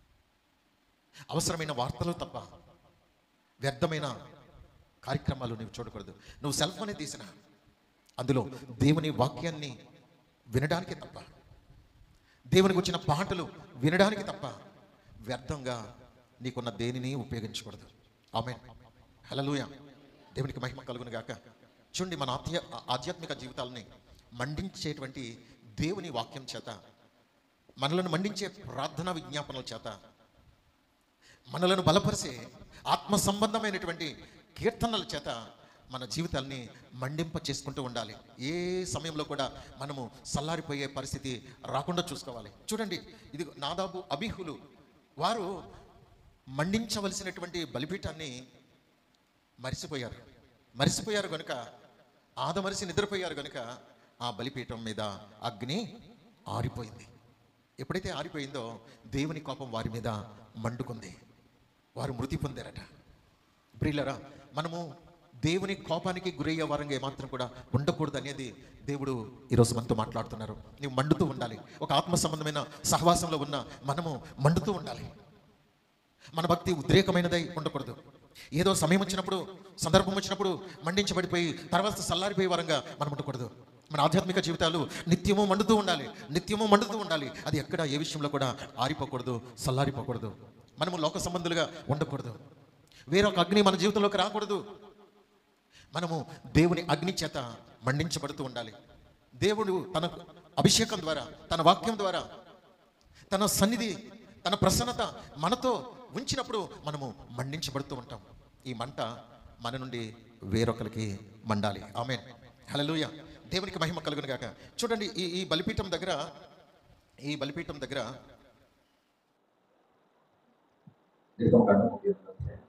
అవసరమైన వార్తలు తప్ప వ్యర్థమైన కార్యక్రమాలు నువ్వు చూడకూడదు నువ్వు సెల్ ఫోనే తీసిన అందులో దేవుని వాక్యాన్ని వినడానికి తప్ప దేవునికి వచ్చిన పాటలు వినడానికి తప్ప వ్యర్థంగా నీకున్న దేనిని ఉపయోగించకూడదు ఆమె హలలుయ దేవునికి మహిమ కలుగును గాక చూడండి మన ఆధ్య ఆధ్యాత్మిక జీవితాలని మండించేటువంటి దేవుని వాక్యం చేత మనలను మండించే ప్రార్థనా విజ్ఞాపనల చేత మనలను బలపరిచే ఆత్మ సంబంధమైనటువంటి కీర్తనల చేత మన జీవితాల్ని మండింప చేసుకుంటూ ఉండాలి ఏ సమయంలో కూడా మనము సల్లారిపోయే పరిస్థితి రాకుండా చూసుకోవాలి చూడండి ఇది నాదాబు అబిహులు వారు మండించవలసినటువంటి బలిపీఠాన్ని మరిసిపోయారు మరిసిపోయారు కనుక ఆదమరిసి నిద్రపోయారు కనుక ఆ బలిపీఠం మీద అగ్ని ఆరిపోయింది ఎప్పుడైతే ఆరిపోయిందో దేవుని కోపం వారి మీద మండుకుంది వారు మృతి పొందారట ప్రియులరా మనము దేవుని కోపానికి గురయ్యే వారంగా ఏమాత్రం కూడా ఉండకూడదు అనేది దేవుడు ఈరోజు మనతో మాట్లాడుతున్నారు నీవు మండుతూ ఉండాలి ఒక ఆత్మ సంబంధమైన సహవాసంలో ఉన్న మనము మండుతూ ఉండాలి మన భక్తి ఉద్రేకమైనదై ఉండకూడదు ఏదో సమయం వచ్చినప్పుడు సందర్భం వచ్చినప్పుడు మండించబడిపోయి తర్వాత సల్లారిపోయే వారంగా మనం ఉండకూడదు మన ఆధ్యాత్మిక జీవితాలు నిత్యము మండుతూ ఉండాలి నిత్యము మండుతూ ఉండాలి అది ఎక్కడ ఏ విషయంలో కూడా ఆరిపోకూడదు సల్లారిపోకూడదు మనము లోక సంబంధులుగా ఉండకూడదు వేరొక అగ్ని మన జీవితంలోకి రాకూడదు మనము దేవుని అగ్ని చేత మండించబడుతూ ఉండాలి దేవుడు తన అభిషేకం ద్వారా తన వాక్యం ద్వారా తన సన్నిధి తన ప్రసన్నత మనతో ఉంచినప్పుడు మనము మండించబడుతూ ఉంటాం ఈ మంట మన నుండి వేరొకరికి మండాలి ఆమె హల్లెలూయా దేవునికి మహిమ కలుగును గాక చూడండి ఈ ఈ బలిపీఠం దగ్గర ఈ బలిపీఠం దగ్గర నిర్గమకాండం ముప్పై ఎనిమిదవ అధ్యాయం.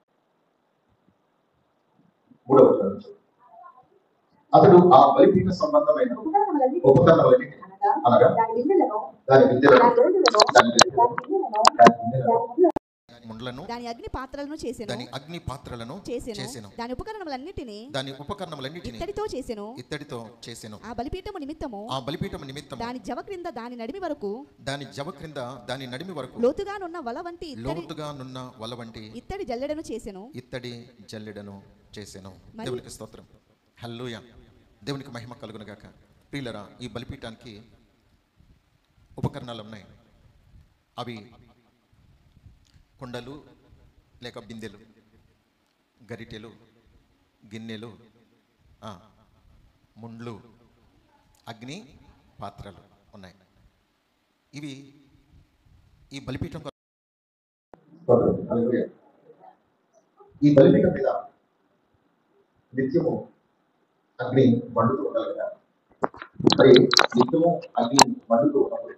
మూడవ వచనం చూడండి. అతడు ఆ బలిపీఠ సంబంధమైన ఉపకరణములన్నిటిని అనగా దాని బిందెలను దాని విద్యలను దాని గొడుగులను దాని విద్యలను దాని బిందెలను దాని విద్యలను ముండ్లను దాని అగ్ని పాత్రలను చేసెను దాని అగ్ని పాత్రలను చేసెను చేసెను దాని ఉపకరణములన్నిటిని దాని ఉపకరణములన్నిటిని ఇత్తడితో చేసెను ఇత్తడితో చేసెను ఆ బలిపీఠము నిమిత్తము ఆ బలిపీఠం నిమిత్తం దాని జవ క్రింద దాని నడిమి వరకు దాని జవ క్రింద దాని నడిమి వరకు లోతుగానున్న వల వంటి ఇత్తడి లోతుగా నున్న వల వంటి ఇత్తడి జల్లెడను చేసెను ఇత్తడి జల్లెడను చేసెను మరి- దేవునికి స్తోత్రం హల్లూయ దేవునికి మహిమ కలుగును గాక ప్రియులరా ఈ బలిపీఠానికి ఉపకరణాలు ఉన్నాయి అవి కుండలు లేక బిందెలు గరిటెలు గిన్నెలు ఆ, ముండ్లు అగ్ని పాత్రలు ఉన్నాయి ఇవి ఈ బలిపీఠం కొరకు స్తోత్రం. హల్లెలూయా. ఈ బలిపీఠం మీద నిత్యము అగ్ని మండుతూ ఉండాలి కదా మరి నిత్యము అగ్ని మండుతూ ఉన్నప్పుడు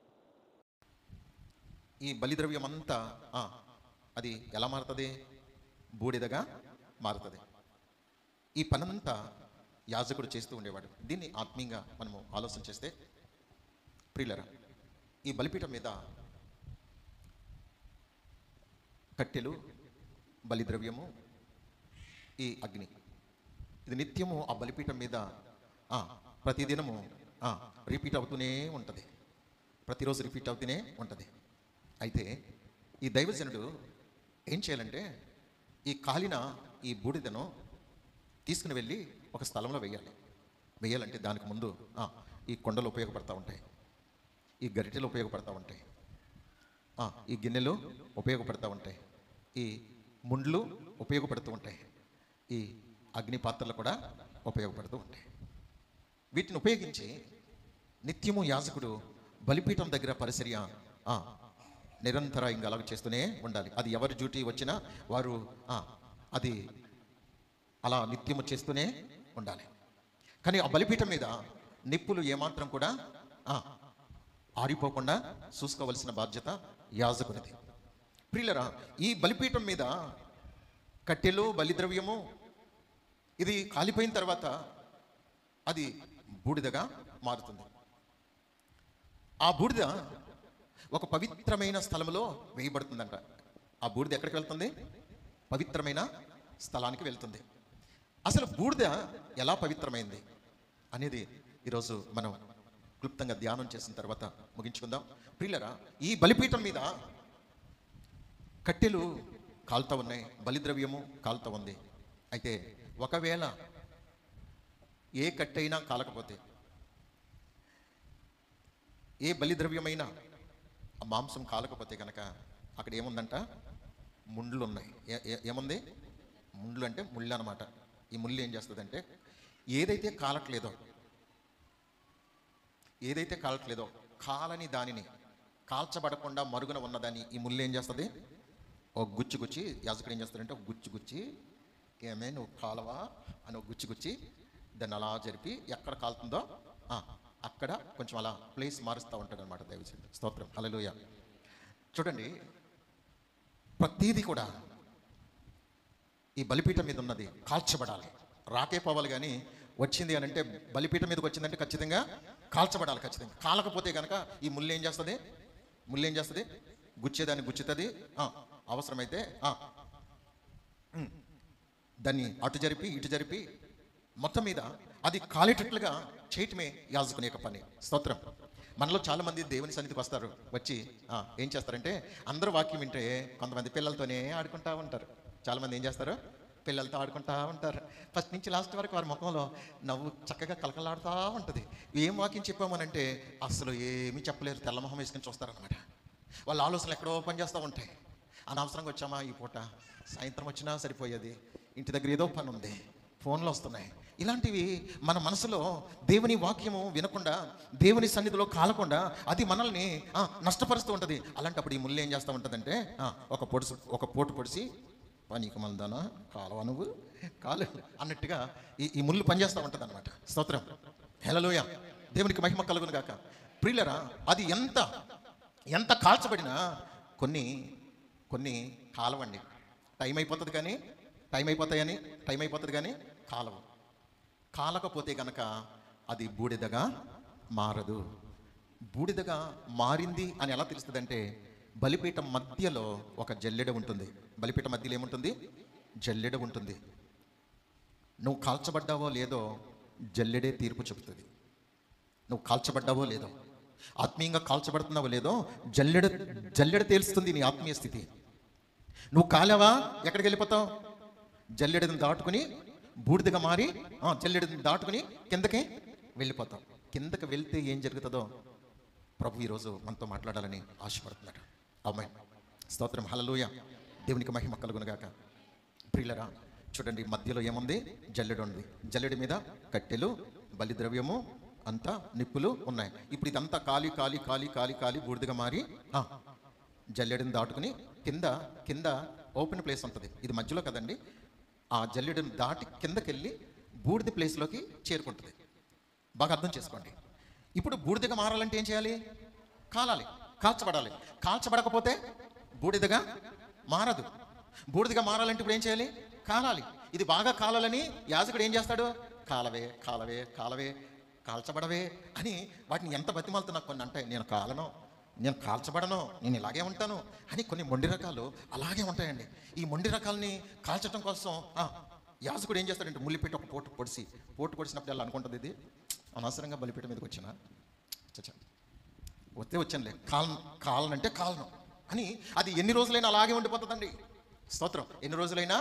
ఈ బలిద్రవ్యం అంతా ఆ, అది ఎలా మారుతుంది బూడిదగా మారుతుంది ఈ పనంతా యాజకుడు చేస్తూ ఉండేవాడు దీన్ని ఆత్మీయంగా మనము ఆలోచన చేస్తే ప్రియులరా ఈ బలిపీఠం మీద కట్టెలు బలిద్రవ్యము ఈ అగ్ని ఇది నిత్యము ఆ బలిపీఠం మీద ఆ, ప్రతిదినము ఆ, రిపీట్ అవుతూనే ఉంటుంది ప్రతిరోజు రిపీట్ అవుతూనే ఉంటుంది అయితే ఈ దైవజనుడు ఏం చేయాలంటే ఈ కాలిన ఈ బూడిదను తీసుకుని వెళ్ళి ఒక స్థలంలో వేయాలి వేయాలంటే దానికి ముందు ఆ, ఈ కొండలు ఉపయోగపడతా ఉంటాయి ఈ గరిటెలు ఉపయోగపడతా ఉంటాయి ఆ, ఈ గిన్నెలు ఉపయోగపడతా ఉంటాయి ఈ ముండ్లు ఉపయోగపడుతూ ఉంటాయి ఈ అగ్ని పాత్రలు కూడా ఉపయోగపడుతూ ఉంటాయి వీటిని ఉపయోగించి నిత్యము యాజకుడు బలిపీఠం దగ్గర పరిచర్య ఆ, నిరంతరాయంగా అలాగ చేస్తూనే ఉండాలి అది ఎవరి డ్యూటీ వచ్చినా వారు ఆ, అది అలా నిత్యము చేస్తూనే ఉండాలి కానీ ఆ బలిపీఠం మీద నిప్పులు ఏమాత్రం కూడా ఆ, ఆరిపోకుండా చూసుకోవలసిన బాధ్యత యాజకునిది ప్రియులరా ఈ బలిపీఠం మీద కట్టెలు బలిద్రవ్యము ఇది కాలిపోయిన తర్వాత అది బూడిదగా మారుతుంది ఆ బూడిద ఒక పవిత్రమైన స్థలంలో వేయబడుతుందంట ఆ బూడిద ఎక్కడికి వెళ్తుంది పవిత్రమైన స్థలానికి వెళ్తుంది అసలు బూడిద ఎలా పవిత్రమైంది అనేది ఈరోజు మనం క్లుప్తంగా ధ్యానం చేసిన తర్వాత ముగించుకుందాం ప్రియులరా ఈ బలిపీఠం మీద కట్టెలు కాలుతా ఉన్నాయి బలిద్రవ్యము కాలుతా ఉంది అయితే ఒకవేళ ఏ కట్టైనా కాలకపోతే ఏ బలిద్రవ్యమైనా ఆ మాంసం కాలకపోతే కనుక అక్కడ ఏముందంట ముండ్లు ఉన్నాయి ఏ- ఏ- ఏముంది ముండ్లు అంటే ముళ్ళు అనమాట ఈ ముళ్ళు ఏం చేస్తుందంటే ఏదైతే కాలట్లేదో ఏదైతే కాలట్లేదో కాలని దానిని కాల్చబడకుండా మరుగున ఉన్నదాన్ని ఈ ముళ్ళు ఏం చేస్తుంది ఒక గుచ్చి గుచ్చి యాజకుడు ఏం చేస్తాడంటే ఒక గుచ్చి గుచ్చి ఏమే నువ్వు కాలవా అని ఒక గుచ్చి గుచ్చి దాన్ని అలా జరిపి ఎక్కడ కాలుతుందో ఆ, అక్కడ కొంచెం అలా ప్లేస్ మారుస్తూ ఉంటాడు అనమాట దైవజనుడు స్తోత్రం హల్లెలూయ చూడండి ప్రతీది కూడా ఈ బలిపీఠం మీద ఉన్నది కాల్చబడాలి రాకే పోవాలి కానీ వచ్చింది అని అంటే బలిపీఠం మీదకి వచ్చిందంటే ఖచ్చితంగా కాల్చబడాలి ఖచ్చితంగా కాలకపోతే కనుక ఈ ముళ్ళు ఏం చేస్తుంది ముళ్ళు ఏం చేస్తుంది గుచ్చేదాన్ని గుచ్చుతుంది ఆ, అవసరమైతే ఆ, ఉమ్, దాన్ని అటు జరిపి ఇటు జరిపి మొత్తం మీద అది కాలేటట్లుగా చేయటమే యాజకుని యొక్క పని స్తోత్రం మనలో చాలా మంది దేవుని సన్నిధికి వస్తారు వచ్చి ఆ, ఏం చేస్తారంటే అందరూ వాక్యం వింటే కొంతమంది పిల్లలతోనే ఆడుకుంటా ఉంటారు చాలా మంది ఏం చేస్తారు పిల్లలతో ఆడుకుంటా ఉంటారు ఫస్ట్ నుంచి లాస్ట్ వరకు వారి ముఖంలో నవ్వు చక్కగా కలకలాడుతూ ఉంటుంది ఏం వాక్యం చెప్పామనంటే అసలు ఏమీ చెప్పలేరు తెల్లమొహం వేసుకొని చూస్తారనమాట వాళ్ళ ఆలోచనలు ఎక్కడో పనిచేస్తూ ఉంటాయి అనవసరంగా వచ్చామా ఈ పూట సాయంత్రం వచ్చినా సరిపోయేది ఇంటి దగ్గర ఏదో పని ఉంది ఫోన్లు వస్తున్నాయి ఇలాంటివి మన మనసులో దేవుని వాక్యము వినకుండా దేవుని సన్నిధిలో కాలకుండా అది మనల్ని ఆ, నష్టపరుస్తూ ఉంటుంది అలాంటప్పుడు ఈ ముళ్ళు ఏం చేస్తూ ఉంటుందంటే ఆ, ఒక పొడుసు ఒక పోటు పొడిసి పనికి మందానా కాలవా నువ్వు కాలు అన్నట్టుగా ఈ ఈ ముళ్ళు పనిచేస్తూ ఉంటుంది అనమాట స్తోత్రం హెలలోయ దేవునికి మహిమ కలుగును గాక ప్రియులరా అది ఎంత ఎంత కాల్చబడినా కొన్ని కొన్ని కాలవండి టైం అయిపోతుంది కానీ టైం అయిపోతాయని టైం అయిపోతుంది కానీ కాలవు కాలకపోతే గనక అది బూడిదగా మారదు బూడిదగా మారింది అని ఎలా తెలుస్తుందంటే బలిపీఠం మధ్యలో ఒక జల్లెడ ఉంటుంది బలిపీఠం మధ్యలో ఏముంటుంది జల్లెడ ఉంటుంది నువ్వు కాల్చబడ్డావో లేదో జల్లెడే తీర్పు చెబుతుంది నువ్వు కాల్చబడ్డావో లేదో ఆత్మీయంగా కాల్చబడుతున్నావో లేదో జల్లెడ జల్లెడ తేలుస్తుంది నీ ఆత్మీయ స్థితి నువ్వు కాలేవా ఎక్కడికి వెళ్ళిపోతావు జల్లెడని దాటుకుని బూడిదగా మారి ఆ, జల్లెడని దాటుకుని కిందకి వెళ్ళిపోతాం కిందకి వెళ్తే ఏం జరుగుతుందో ప్రభు ఈరోజు మనతో మాట్లాడాలని ఆశపడుతున్నాడు అమ్మాయి స్తోత్రం హలలోయ దేవునికి మహిమ కలుగునుగాక ప్రియులరా చూడండి మధ్యలో ఏముంది జల్లెడు ఉంది జల్లెడి మీద కట్టెలు బలిద్రవ్యము అంతా నిప్పులు ఉన్నాయి ఇప్పుడు ఇదంతా కాలి కాలి కాలి కాలి కాలి బూడిదగా మారి ఆ, జల్లెడని దాటుకుని కింద కింద ఓపెన్ ప్లేస్ ఉంటుంది ఇది మధ్యలో కదండి ఆ జల్లెడని దాటి కిందకెళ్ళి బూడిద ప్లేస్లోకి చేరుకుంటుంది బాగా అర్థం చేసుకోండి ఇప్పుడు బూడిదగా మారాలంటే ఏం చేయాలి కాలాలి కాల్చబడాలి కాల్చబడకపోతే బూడిదగా మారదు బూడిదగా మారాలంటే ఇప్పుడు ఏం చేయాలి కాలాలి ఇది బాగా కాలాలని యాజకుడు ఏం చేస్తాడు కాలవే కాలవే కాలవే కాల్చబడవే అని వాటిని ఎంత బతిమాలుతున్నా కొన్ని అంటే నేను కాలను నేను కాల్చబడను నేను ఇలాగే ఉంటాను అని కొన్ని మొండి రకాలు అలాగే ఉంటాయండి ఈ మొండి రకాలని కాల్చడం కోసం ఆ, యాజకుడు ఏం చేస్తాడంటే ముల్లిపెట్టి ఒక పోటు పొడిసి పోటు పొడిచినప్పుడు అలా అనుకుంటుంది ఇది అనవసరంగా బలిపీఠ మీదకి వచ్చిన చచ్చా వస్తే వచ్చానులే కాలను కాలనంటే కాలను అని అది ఎన్ని రోజులైనా అలాగే ఉండిపోతుందండి స్తోత్రం ఎన్ని రోజులైనా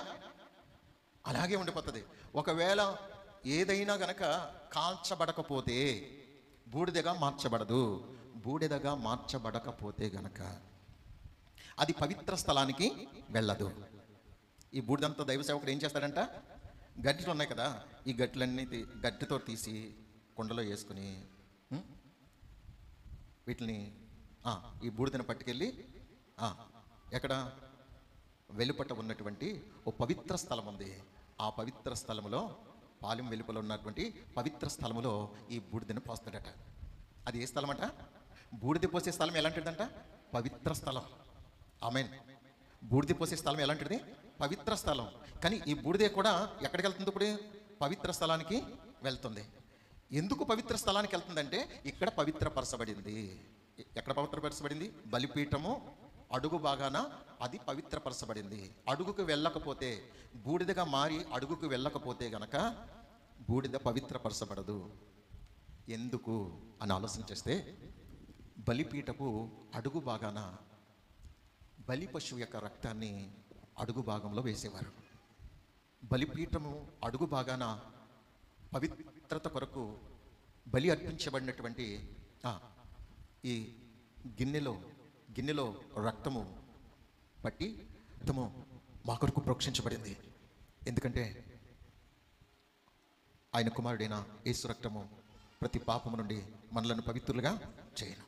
అలాగే ఉండిపోతుంది ఒకవేళ ఏదైనా గనక కాల్చబడకపోతే బూడిదగా మార్చబడదు బూడిదగా మార్చబడకపోతే గనక అది పవిత్ర స్థలానికి వెళ్ళదు ఈ బూడిదంతా దైవ సేవకుడు ఏం చేస్తాడంట గడ్డిలు ఉన్నాయి కదా ఈ గట్లన్నీ తీ- గడ్డితో తీసి కుండలో వేసుకుని ఉం? వీటిని ఆ, ఈ బూడిదను పట్టుకెళ్ళి ఆ, ఎక్కడ వెలుపట ఉన్నటువంటి ఓ పవిత్ర స్థలం ఉంది ఆ పవిత్ర స్థలములో పాలెం వెలుపల ఉన్నటువంటి పవిత్ర స్థలములో ఈ బూడిదను పోస్తాడట అది ఏ స్థలం అంట బూడిద పోసే స్థలం ఎలాంటిదంట పవిత్ర స్థలం ఆమెన్ బూడిద పోసే స్థలం ఎలాంటిది పవిత్ర స్థలం కానీ ఈ బూడిదే కూడా ఎక్కడికి వెళ్తుంది ఇప్పుడు పవిత్ర స్థలానికి వెళ్తుంది ఎందుకు పవిత్ర స్థలానికి వెళ్తుందంటే ఇక్కడ పవిత్రపరచబడింది ఎ- ఎక్కడ పవిత్రపరచబడింది బలిపీఠము అడుగు బాగాన అది పవిత్రపరచబడింది అడుగుకు వెళ్ళకపోతే బూడిదగా మారి అడుగుకు వెళ్ళకపోతే గనక బూడిద పవిత్రపరచబడదు ఎందుకు అని ఆలోచన చేస్తే బలిపీఠపు అడుగు బాగాన బలి పశువు యొక్క రక్తాన్ని అడుగు భాగంలో వేసేవారు బలిపీఠము అడుగు భాగాన పవిత్రత కొరకు బలి అర్పించబడినటువంటి ఆ, ఈ గిన్నెలో గిన్నెలో రక్తము పట్టి రక్తము మా కొరకు ప్రోక్షించబడింది ఎందుకంటే ఆయన కుమారుడైన యేసు రక్తము ప్రతి పాపము నుండి మనలను పవిత్రులుగా చేయను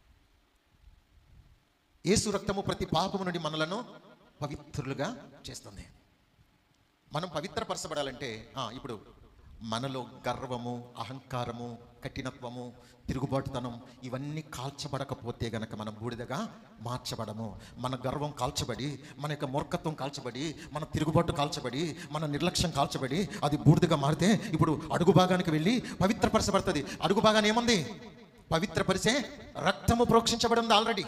యేసు రక్తము ప్రతి పాపము నుండి మనలను పవిత్రులుగా చేస్తుంది మనం పవిత్రపరచబడాలంటే ఆ, ఇప్పుడు మనలో గర్వము అహంకారము కఠినత్వము తిరుగుబాటుతనం ఇవన్నీ కాల్చబడకపోతే గనక మనం బూడిదగా మార్చబడము మన గర్వం కాల్చబడి మన యొక్క మూర్ఖత్వం కాల్చబడి మన తిరుగుబాటు కాల్చబడి మన నిర్లక్ష్యం కాల్చబడి అది బూడిదగా మారితే ఇప్పుడు అడుగు భాగానికి వెళ్ళి పవిత్రపరచబడుతుంది అడుగు భాగాన్ని ఏముంది పవిత్రపరిచే రక్తము ప్రోక్షించబడి ఉంది ఆల్రెడీ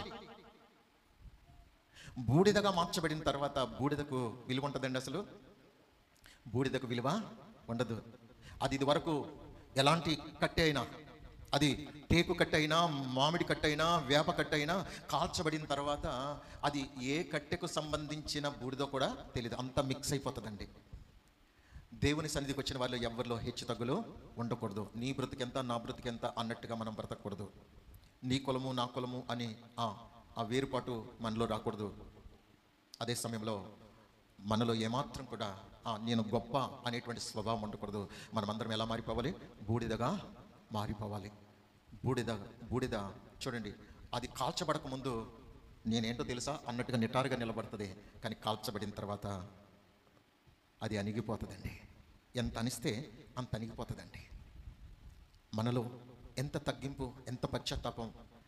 బూడిదగా మార్చబడిన తర్వాత బూడిదకు విలువ ఉంటుందండి అసలు బూడిదకు విలువ ఉండదు అది ఇది వరకు ఎలాంటి కట్టె అయినా అది టేకు కట్టె అయినా మామిడి కట్టె అయినా వేప కట్టె అయినా కాల్చబడిన తర్వాత అది ఏ కట్టెకు సంబంధించిన బూడిదో కూడా తెలియదు అంతా మిక్స్ అయిపోతుందండి దేవుని సన్నిధికి వచ్చిన వాళ్ళు ఎవరిలో హెచ్చు తగ్గులు ఉండకూడదు నీ బ్రతికెంత నా బ్రతికెంత అన్నట్టుగా మనం బ్రతకూడదు నీ కులము నా కులము అని ఆ ఆ వేరుపాటు మనలో రాకూడదు అదే సమయంలో మనలో ఏమాత్రం కూడా "ఆ, నేను గొప్ప అనేటువంటి స్వభావం ఉండకూడదు మనమందరం ఎలా మారిపోవాలి బూడిదగా మారిపోవాలి బూడిద బూడిద చూడండి అది కాల్చబడక ముందు నేనేంటో తెలుసా అన్నట్టుగా నిటారుగా నిలబడుతుంది కానీ కాల్చబడిన తర్వాత అది అణిగిపోతుందండి ఎంత అనిస్తే అంత అణిగిపోతుందండి మనలో ఎంత తగ్గింపు ఎంత పశ్చాత్తాపం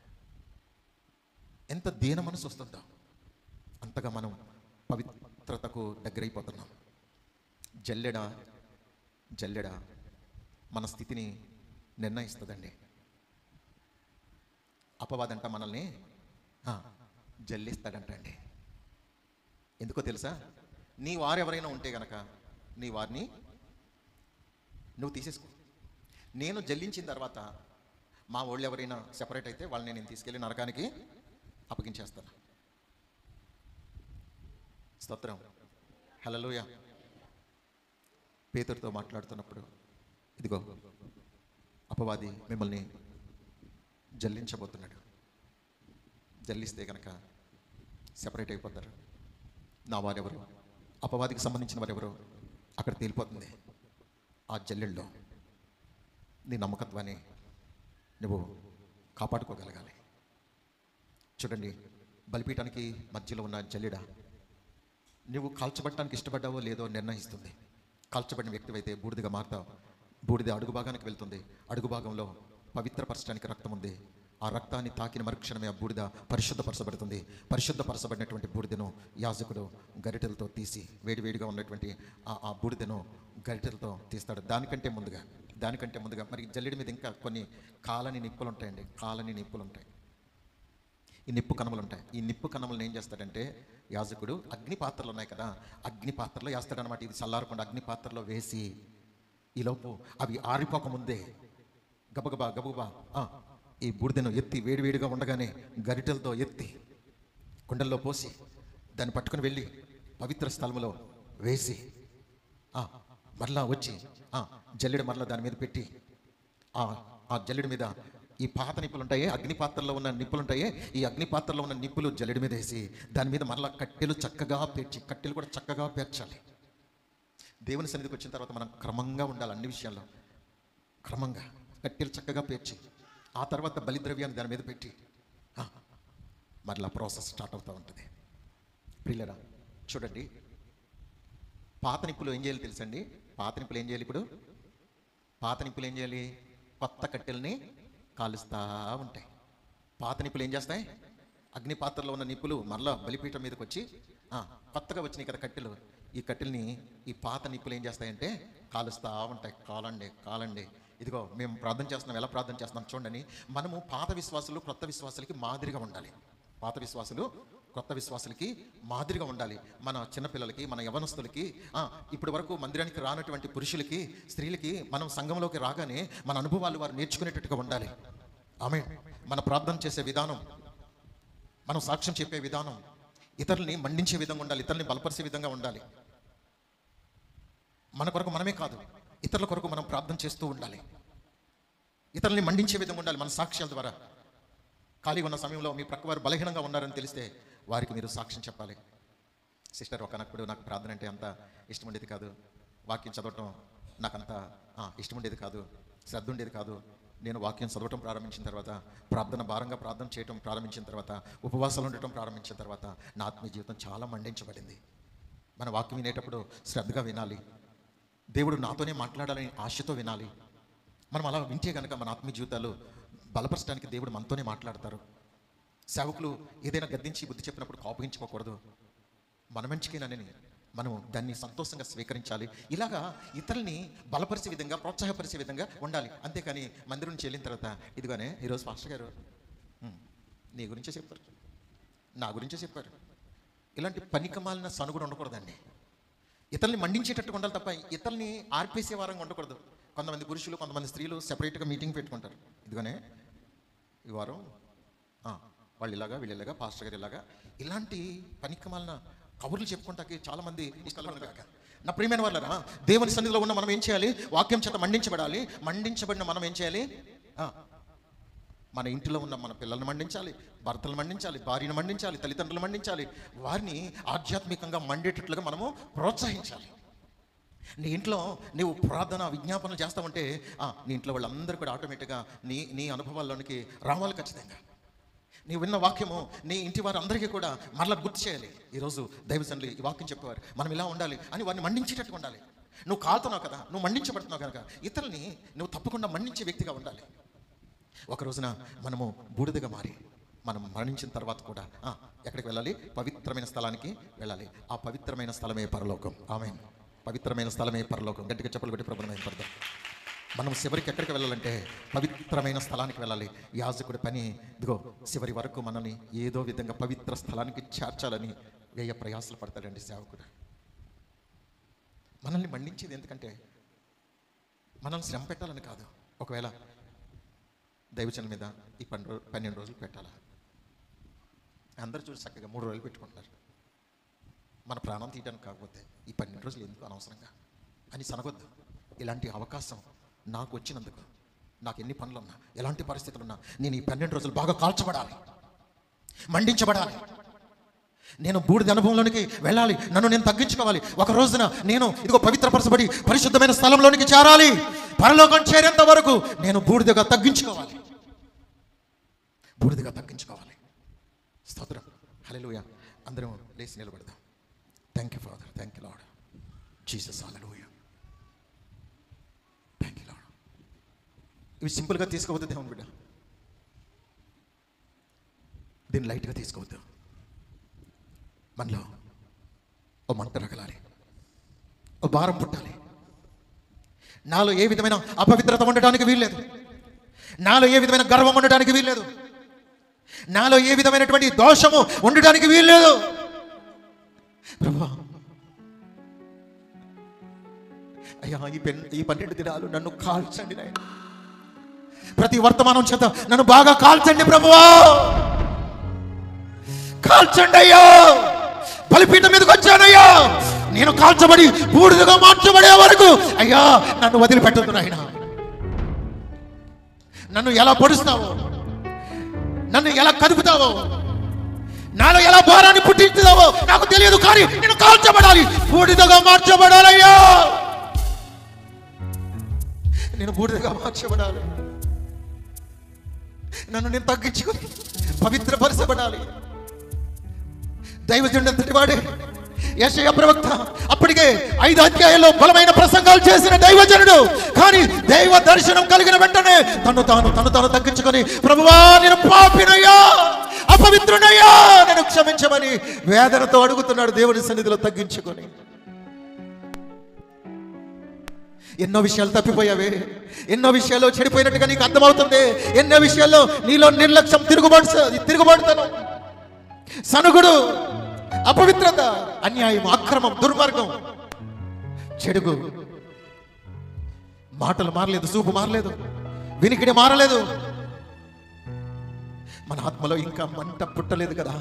ఎంత దీన మనసు వస్తుందో అంతగా మనం పవిత్రతకు దగ్గరైపోతున్నాం జల్లెడ జల్లెడ మన స్థితిని నిర్ణయిస్తుందండి అపవాదంట మనల్ని ఆ, జల్లిస్తాడంట అండి ఎందుకో తెలుసా నీ వారు ఎవరైనా ఉంటే గనక నీ వారిని నువ్వు తీసేసుకో నేను జల్లించిన తర్వాత మా వాళ్ళు ఎవరైనా సెపరేట్ అయితే వాళ్ళని నేను తీసుకెళ్ళి నరకానికి అప్పగించేస్తాను స్తోత్రం హలలోయ పేతుడితో మాట్లాడుతున్నప్పుడు ఇదిగో అపవాది మిమ్మల్ని జల్లించబోతున్నాడు జల్లిస్తే కనుక సెపరేట్ అయిపోతారు నా వారెవరు అపవాదికి సంబంధించిన వారెవరు అక్కడ తేలిపోతుంది ఆ జల్లెల్లో నీ నమ్మకత్వాన్ని నువ్వు కాపాడుకోగలగాలి చూడండి బలిపీఠానికి మధ్యలో ఉన్న జల్లెడ నువ్వు కాల్చబడటానికి ఇష్టపడ్డావో లేదో నిర్ణయిస్తుంది కాల్చబడిన వ్యక్తివైతే బూడిదగా మారుతావు బూడిద అడుగు భాగానికి వెళ్తుంది అడుగు భాగంలో పవిత్రపరచడానికి రక్తం ఉంది ఆ రక్తాన్ని తాకిన మరుక్షణమే ఆ బూడిద పరిశుద్ధపరచబడుతుంది పరిశుద్ధపరచబడినటువంటి బూడిదను యాజకుడు గరిటెలతో తీసి వేడివేడిగా ఉన్నటువంటి ఆ ఆ బూడిదను గరిటెలతో తీస్తాడు దానికంటే ముందుగా దానికంటే ముందుగా మరి జల్లెడి మీద ఇంకా కొన్ని కాలని నిప్పులు ఉంటాయండి కాలని నిప్పులు ఉంటాయి ఈ నిప్పు కణములు ఉంటాయి ఈ నిప్పు కణములను ఏం చేస్తాడంటే యాజకుడు అగ్ని పాత్రలు ఉన్నాయి కదా అగ్ని పాత్రలో వేస్తాడనమాట ఇది చల్లారకుండా అగ్ని పాత్రలో వేసి ఈలోపు అవి ఆరిపోకముందే గబగబా గబగబా ఆ, ఈ బూడిదను ఎత్తి వేడివేడిగా ఉండగానే గరిటెలతో ఎత్తి కుండల్లో పోసి దాన్ని పట్టుకుని వెళ్ళి పవిత్ర స్థలములో వేసి ఆ, మరలా వచ్చి ఆ, జల్లెడ మరలా దాని మీద పెట్టి ఆ ఆ జల్లెడి మీద ఈ పాత నిప్పులు ఉంటాయి అగ్ని పాత్రలో ఉన్న నిప్పులు ఉంటాయి ఈ అగ్ని పాత్రలో ఉన్న నిప్పులు జల్లెడి మీద వేసి దాని మీద మరలా కట్టెలు చక్కగా పేర్చి కట్టెలు కూడా చక్కగా పేర్చాలి దేవుని సన్నిధికి వచ్చిన తర్వాత మనం క్రమంగా ఉండాలి అన్ని విషయాల్లో క్రమంగా కట్టెలు చక్కగా పేర్చి ఆ తర్వాత బలిద్రవ్యాన్ని దాని మీద పెట్టి ఆ, మరలా ప్రాసెస్ స్టార్ట్ అవుతూ ఉంటుంది ప్రిల్లరా చూడండి పాత నిప్పులు ఏం చేయాలి తెలుసండి పాత నిప్పులు ఏం చేయాలి ఇప్పుడు పాత నిప్పులు ఏం చేయాలి కొత్త కట్టెల్ని కాలుస్తూ ఉంటాయి పాత నిప్పులు ఏం చేస్తాయి అగ్ని పాత్రలో ఉన్న నిప్పులు మరలా బలిపీఠం మీదకి వచ్చి ఆ, కొత్తగా వచ్చినాయి కదా కట్టెలు ఈ కట్టెల్ని ఈ పాత నిప్పులు ఏం చేస్తాయంటే కాలుస్తూ ఉంటాయి కాలండి కాలండి ఇదిగో మేము ప్రార్థన చేస్తున్నాం ఎలా ప్రార్థన చేస్తున్నాం చూడండి మనము పాత విశ్వాసులు క్రొత్త విశ్వాసులకి మాదిరిగా ఉండాలి పాత విశ్వాసులు కొత్త విశ్వాసులకి మాదిరిగా ఉండాలి మన చిన్నపిల్లలకి మన యవనస్తులకి ఆ, ఇప్పటి వరకు మందిరానికి రానటువంటి పురుషులకి స్త్రీలకి మనం సంఘంలోకి రాగానే మన అనుభవాలు వారు నేర్చుకునేటట్టుగా ఉండాలి ఆమె మన ప్రార్థన చేసే విధానం మనం సాక్ష్యం చెప్పే విధానం ఇతరుల్ని మండించే విధంగా ఉండాలి ఇతరుల్ని బలపరిచే విధంగా ఉండాలి మన కొరకు మనమే కాదు ఇతరుల కొరకు మనం ప్రార్థన చేస్తూ ఉండాలి ఇతరుల్ని మండించే విధంగా ఉండాలి మన సాక్ష్యాల ద్వారా ఖాళీ ఉన్న సమయంలో మీ ప్రక్క వారు బలహీనంగా ఉన్నారని తెలిస్తే వారికి మీరు సాక్ష్యం చెప్పాలి సిస్టర్ ఒకనప్పుడు నాకు ప్రార్థన అంటే అంత ఇష్టం ఉండేది కాదు వాక్యం చదవటం నాకంత ఆ, ఇష్టం ఉండేది కాదు శ్రద్ధ ఉండేది కాదు నేను వాక్యం చదవటం ప్రారంభించిన తర్వాత ప్రార్థన భారంగా ప్రార్థన చేయటం ప్రారంభించిన తర్వాత ఉపవాసాలు ఉండటం ప్రారంభించిన తర్వాత నా ఆత్మీయ జీవితం చాలా మండించబడింది మన వాక్యం వినేటప్పుడు శ్రద్ధగా వినాలి దేవుడు నాతోనే మాట్లాడాలని ఆశతో వినాలి మనం అలా వింటే కనుక మన ఆత్మీయ జీవితాలు బలపరచడానికి దేవుడు మనతోనే మాట్లాడతారు సేవకులు ఏదైనా గద్దించి బుద్ధి చెప్పినప్పుడు కోపగించుకోకూడదు మన మంచికేనని మనం దాన్ని సంతోషంగా స్వీకరించాలి ఇలాగా ఇతరుల్ని బలపరిచే విధంగా ప్రోత్సాహపరిచే విధంగా ఉండాలి అంతేకాని మందిరం నుంచి వెళ్ళిన తర్వాత ఇదిగోనే ఈరోజు పాస్టర్ గారు "ఉమ్, నీ గురించే చెప్పారు నా గురించే చెప్పారు ఇలాంటి పనికమాలిన సనుగుడు ఉండకూడదండి ఇతరుల్ని మండించేటట్టుగా ఉండాలి తప్ప ఇతరుల్ని ఆర్పేసే వారంగా ఉండకూడదు కొంతమంది పురుషులు కొంతమంది స్త్రీలు సెపరేట్గా మీటింగ్ పెట్టుకుంటారు ఇదిగోనే ఈ వారం ఆ, వాళ్ళు ఇలాగా వీళ్ళు ఇలాగా పాస్టర్ గారు ఇలాగా ఇలాంటి పనికమాలిన కబుర్లు చెప్పుకుంటాకి చాలా మంది ఇష్టపడను కాక నా ప్రియమైన వాళ్ళరా దేవుని సన్నిధిలో ఉన్న మనం ఏం చేయాలి వాక్యం చేత మండించబడాలి మండించబడిన మనం ఏం చేయాలి ఆ, మన ఇంటిలో ఉన్న మన పిల్లల్ని మండించాలి భర్తలు మండించాలి భార్యను మండించాలి తల్లిదండ్రులు మండించాలి వారిని ఆధ్యాత్మికంగా మండేటట్లుగా మనము ప్రోత్సహించాలి నీ ఇంట్లో నువ్వు ప్రార్థన విజ్ఞాపనలు చేస్తావంటే ఆ, నీ ఇంట్లో వాళ్ళందరూ కూడా ఆటోమేటిక్గా నీ నీ అనుభవాల్లోనికి రావాలి ఖచ్చితంగా నీ విన్న వాక్యము నీ ఇంటి వారు అందరికీ కూడా మరలా గుర్తు చేయాలి ఈరోజు దైవజనులు ఈ వాక్యం చెప్పేవారు మనం ఇలా ఉండాలి అని వారిని మండించేటట్టుగా ఉండాలి నువ్వు కాలుతున్నావు కదా నువ్వు మండించబడుతున్నావు కనుక ఇతరుల్ని నువ్వు తప్పకుండా మండించే వ్యక్తిగా ఉండాలి ఒక రోజున మనము బూడిదగా మారి మనం మరణించిన తర్వాత కూడా ఆ, ఎక్కడికి వెళ్ళాలి పవిత్రమైన స్థలానికి వెళ్ళాలి ఆ పవిత్రమైన స్థలమే పరలోకం ఆమె పవిత్రమైన స్థలమే పరలోకం గట్టిగా చెప్పలు పెట్టి ప్రభుత్వం పడదాం మనం చివరికి ఎక్కడికి వెళ్ళాలంటే పవిత్రమైన స్థలానికి వెళ్ళాలి యాజకుడి పని ఇదిగో చివరి వరకు మనల్ని ఏదో విధంగా పవిత్ర స్థలానికి చేర్చాలని వ్యయ ప్రయాసలు పడతాడండి సేవకుడు మనల్ని మండించేది ఎందుకంటే మనల్ని శ్రమ పెట్టాలని కాదు ఒకవేళ దైవచనం మీద ఈ పన్నెండు రో- పన్నెండు రోజులు పెట్టాలా అందరూ చూసి చక్కగా మూడు రోజులు పెట్టుకుంటున్నారు మన ప్రాణం తీయడానికి కాకపోతే ఈ పన్నెండు రోజులు ఎందుకు అనవసరంగా అని సనగొద్దు ఇలాంటి అవకాశం నాకు వచ్చినందుకు నాకు ఎన్ని పనులున్నా ఎలాంటి పరిస్థితులున్నా నేను ఈ పన్నెండు రోజులు బాగా కాల్చబడాలి మండించబడాలి నేను బూడిద అనుభవంలోనికి వెళ్ళాలి నన్ను నేను తగ్గించుకోవాలి ఒక రోజున నేను ఇదిగో పవిత్రపరచబడి పరిశుద్ధమైన స్థలంలోనికి చేరాలి పరలోకం చేరేంత వరకు నేను బూడిదగా తగ్గించుకోవాలి బూడిదగా తగ్గించుకోవాలి స్తోత్రం హల్లెలూయ అందరం లేచి నిలబడదాం thank you father thank you lord Jesus hallelujah thank you lord ఇవి సింపుల్గా తీసుకోవద్దు దేవుని బిడ్డ దీన్ని లైట్గా తీసుకోవద్దు మనలో ఓ మంట రగలాలి ఓ భారం పుట్టాలి నాలో ఏ విధమైన అపవిత్రత ఉండడానికి వీల్లేదు నాలో ఏ విధమైన గర్వం ఉండడానికి వీల్లేదు నాలో ఏ విధమైనటువంటి దోషము ఉండడానికి వీల్లేదు ప్రభా అయ్యా ఈ పెన్ ఈ పన్నెండు దినాలు నన్ను కాల్చండి నాయన ప్రతి వర్తమానం చేత నన్ను బాగా కాల్చండి ప్రభువా కాల్చండి అయ్యా బలిపీఠం మీదకి వచ్చానయ్యా నేను కాల్చబడి బూడిదగా మార్చబడే వరకు అయ్యా నన్ను వదిలిపెట్టదు నాయన నన్ను ఎలా పొడుస్తావో నన్ను ఎలా కదుపుతావో నాలో ఎలా భారాన్ని పుట్టించుతావో నాకు తెలియదు కానీ నేను కాల్చబడాలి బూడిదగా మార్చబడాలయ్యా నేను బూడిదగా మార్చబడాలి నన్ను నేను తగ్గించుకుని పవిత్రపరచబడాలి దైవజనుడు అంతటి వాడే యశయ ప్రవక్త అప్పటికే ఐదు అధ్యాయాల్లో బలమైన ప్రసంగాలు చేసిన దైవజనుడు కానీ దైవ దర్శనం కలిగిన వెంటనే తను తాను తను తాను తగ్గించుకొని ప్రభువా నేను పాపినయ్యా అపవిత్రునయ్యా నేను క్షమించమని వేదనతో అడుగుతున్నాడు దేవుని సన్నిధిలో తగ్గించుకొని ఎన్నో విషయాలు తప్పిపోయావే ఎన్నో విషయాల్లో చెడిపోయినట్టుగా నీకు అర్థమవుతుంది ఎన్నో విషయాల్లో నీలో నిర్లక్ష్యం తిరుగుబాటు తిరుగుబాటుతనం సనుగుడు అపవిత్రత అన్యాయం అక్రమం దుర్మార్గం చెడుగు మాటలు మారలేదు చూపు మారలేదు వినికిడి మారలేదు మన ఆత్మలో ఇంకా మంట పుట్టలేదు కదా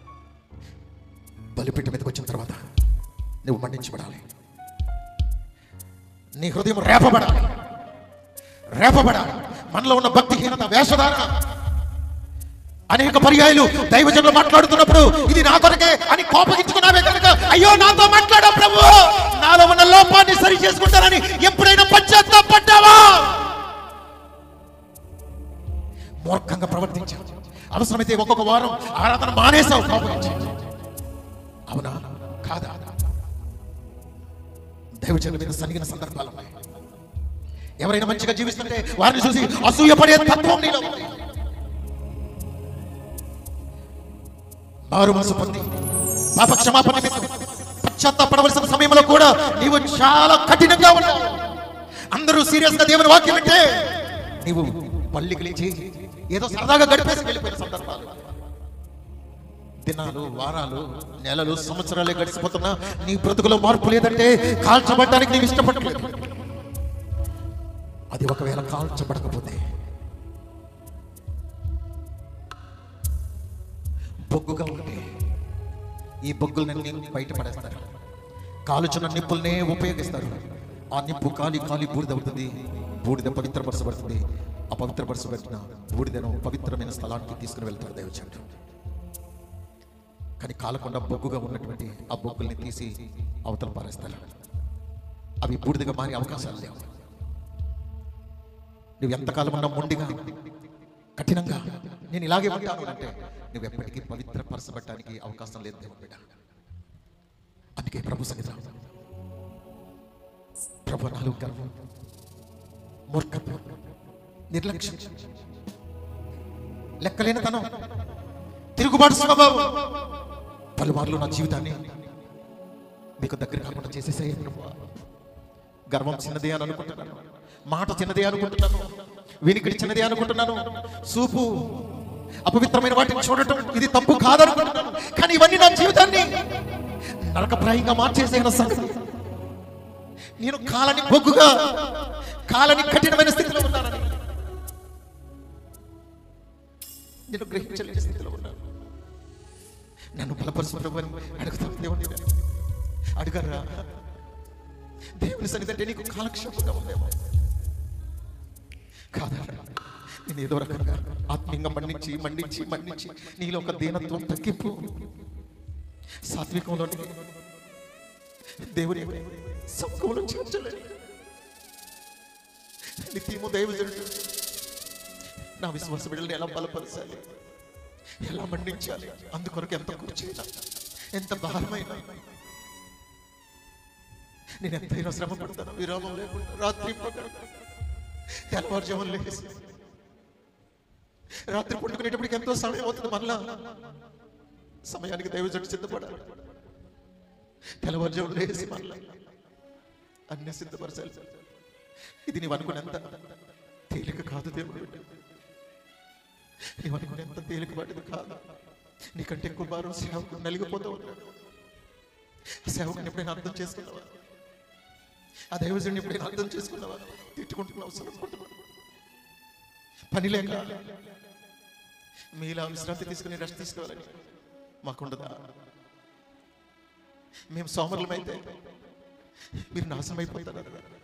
బలిపీఠ మీదకి వచ్చిన తర్వాత నువ్వు మండించబడాలి నీ హృదయం రేపబడాలి రేపబడాలి మనలో ఉన్న భక్తిహీనత వేషధారణ అనేక పర్యాయాలు దైవజనులు మాట్లాడుతున్నప్పుడు ఇది నా కొరకే అని కోపగించుకున్నావే కనుక అయ్యో నాతో మాట్లాడా ప్రభు నాలో ఉన్న లోపాన్ని సరి చేసుకుంటానని ఎప్పుడైనా పశ్చాత్తాపడ్డావా మూర్ఖంగా ప్రవర్తించావు అవసరమైతే ఒక్కొక్క వారం ఆరాధన మానేసావు కోపగించి అవునా కాదా దైవజనుల మీద సరిగిన సందర్భాలు ఉన్నాయి ఎవరైనా మంచిగా జీవిస్తుంటే వారిని చూసి అసూయపడే తత్వం నీలో ఉంది మారు మనసు పొంది పాప క్షమాపణ నిమిత్తం పశ్చాత్తాపడవలసిన సమయంలో కూడా నీవు చాలా కఠినంగా ఉన్నావు అందరూ సీరియస్ గా దేవుని వాక్యం వింటే నీవు పల్లికి లేచి ఏదో సరదాగా గడిపేసి వెళ్ళిపోయిన సందర్భాలు దినాలు వారాలు నెలలు సంవత్సరాలే గడిచిపోతున్నా నీ బ్రతుకులో మార్పు లేదంటే కాల్చబడడానికి నీవు ఇష్టపడలేదు అది ఒకవేళ కాల్చబడకపోతే బొగ్గుగా ఉంటే ఈ బొగ్గులన్నీ బయటపడేస్తారు కాలుచున్న నిప్పుల్నే ఉపయోగిస్తారు ఆ నిప్పు కాలి కాలి బూడిద అవుతుంది బూడిద పవిత్రపరచబడుతుంది అపవిత్రపరచబడిన బూడిదను పవిత్రమైన స్థలానికి తీసుకుని వెళ్తాడు దైవజనుడు కానీ కాలకుండా బొగ్గుగా ఉన్నటువంటి ఆ బొగ్గుల్ని తీసి అవతల పారేస్తాడు అవి బూడిదగా మారే అవకాశాలు లేవు నువ్వు ఎంతకాలం ఉన్నా మొండిగా కఠినంగా నేను ఇలాగే ఉంటాను అంటే నువ్వు ఎప్పటికీ పవిత్రపరచబడటానికి అవకాశం లేదు దేవుని బిడ్డ అందుకే ప్రభు సన్నిధానం ప్రభు నాలుగు గర్వం మూర్ఖత్వం నిర్లక్ష్యం లెక్కలేని తనం తిరుగుబాటు స్వభావం పలుమార్లు నా జీవితాన్ని మీకు దగ్గర కాకుండా చేసేసాయి ప్రభువా. గర్వం చిన్నదే అని అనుకుంటున్నాను మాట చిన్నదే అనుకుంటున్నాను వినికిడి చిన్నదే అనుకుంటున్నాను చూపు అపవిత్రమైన వాటిని చూడటం ఇది తప్పు కాదనుకుంటున్నాను కానీ ఇవన్నీ నా జీవితాన్ని నరకప్రాయంగా మార్చేసిన సంగతి నేను కాలని బొగ్గుగా కాలని కఠినమైన స్థితిలో ఉన్నానని నేను గ్రహించలేని స్థితిలో ఉన్నాను నన్ను బలపరుచుకున్నామని అడుగుతాను దేవుని అడుగరా దేవుని సన్నిధి అంటే నీకు కాలక్షేపంగా ఉందేమో కాదా నేను ఏదో రకంగా ఆత్మీయంగా మండించి మండించి మండించి నీలో ఒక దీనత్వం తగ్గింపు సాత్వికంలో దేవుని సముఖంలో చేర్చలేదు నిత్యము దైవజనుడు నా విశ్వాస బిడ్డల్ని ఎలా బలపరచాలి ఎలా మండించాలి అందుకొరకు ఎంత కూర్చైనా ఎంత భారమైనా నేను ఎంతైనా శ్రమ పడతాను విరామం లేకుండా రాత్రి పగలు తెల్లవారుజామున లేసి రాత్రి పండుకునేటప్పటికి ఎంతో సమయం అవుతుంది మళ్ళా సమయానికి దైవజనుడు సిద్ధపడాలి తెల్లవారుజామున లేసి మళ్ళా అన్ని సిద్ధపరచాలి ఇది నీవు అనుకునేంత తేలిక కాదు దేవుడు నీవు అనుకునేంత తేలిక పడింది కాదు నీకంటే ఎక్కువ భారం సేవకు నలిగిపోతూ ఉన్నాడు ఆ సేవకుని ఎప్పుడైనా అర్థం చేసుకున్నావా ఆ దైవజుడిని ఎప్పుడైనా అర్థం చేసుకున్నావా తిట్టుకుంటున్నావు సరుకుంటున్నావు పని లేక మీలా విశ్రాంతి తీసుకుని రెస్ట్ తీసుకోవాలని మాకుండదా మేము సోమరులమైతే మీరు నాశనం అయిపోతారు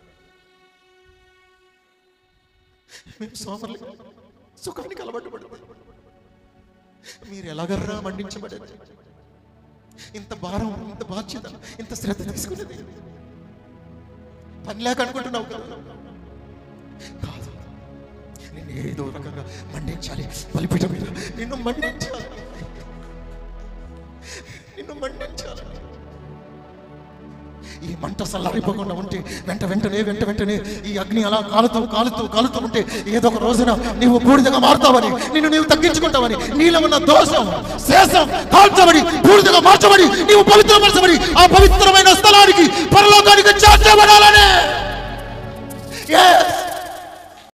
మేము సోమరులు సుఖానికి అలవాటు పడతాం మీరు ఎలాగర్రా మండించబడేది ఇంత భారం ఇంత బాధ్యత ఇంత శ్రద్ధ తీసుకునేది పని లేక అనుకుంటున్నావు కదా కాదు నిన్ను ఏదో రకంగా మండించాలి బలిపీఠం మీద నిన్ను మండించాలి నిన్ను మండించాలి ఈ మంట చల్లారిపోకుండా ఉంటే వెంట వెంటనే వెంట వెంటనే ఈ అగ్ని అలా కాలుతూ కాలుతూ కాలుతూ ఉంటే ఏదో ఒక రోజున నీవు బూడిదగా మారుతావని నిన్ను నీవు తగ్గించుకుంటావని నీలో ఉన్న దోషం శేషం కాల్చబడి బూడిదగా మార్చబడి నీవు పవిత్రపరచబడి ఆ పవిత్రమైన స్థలానికి పరలోకానికి చేర్చబడాలని Yes!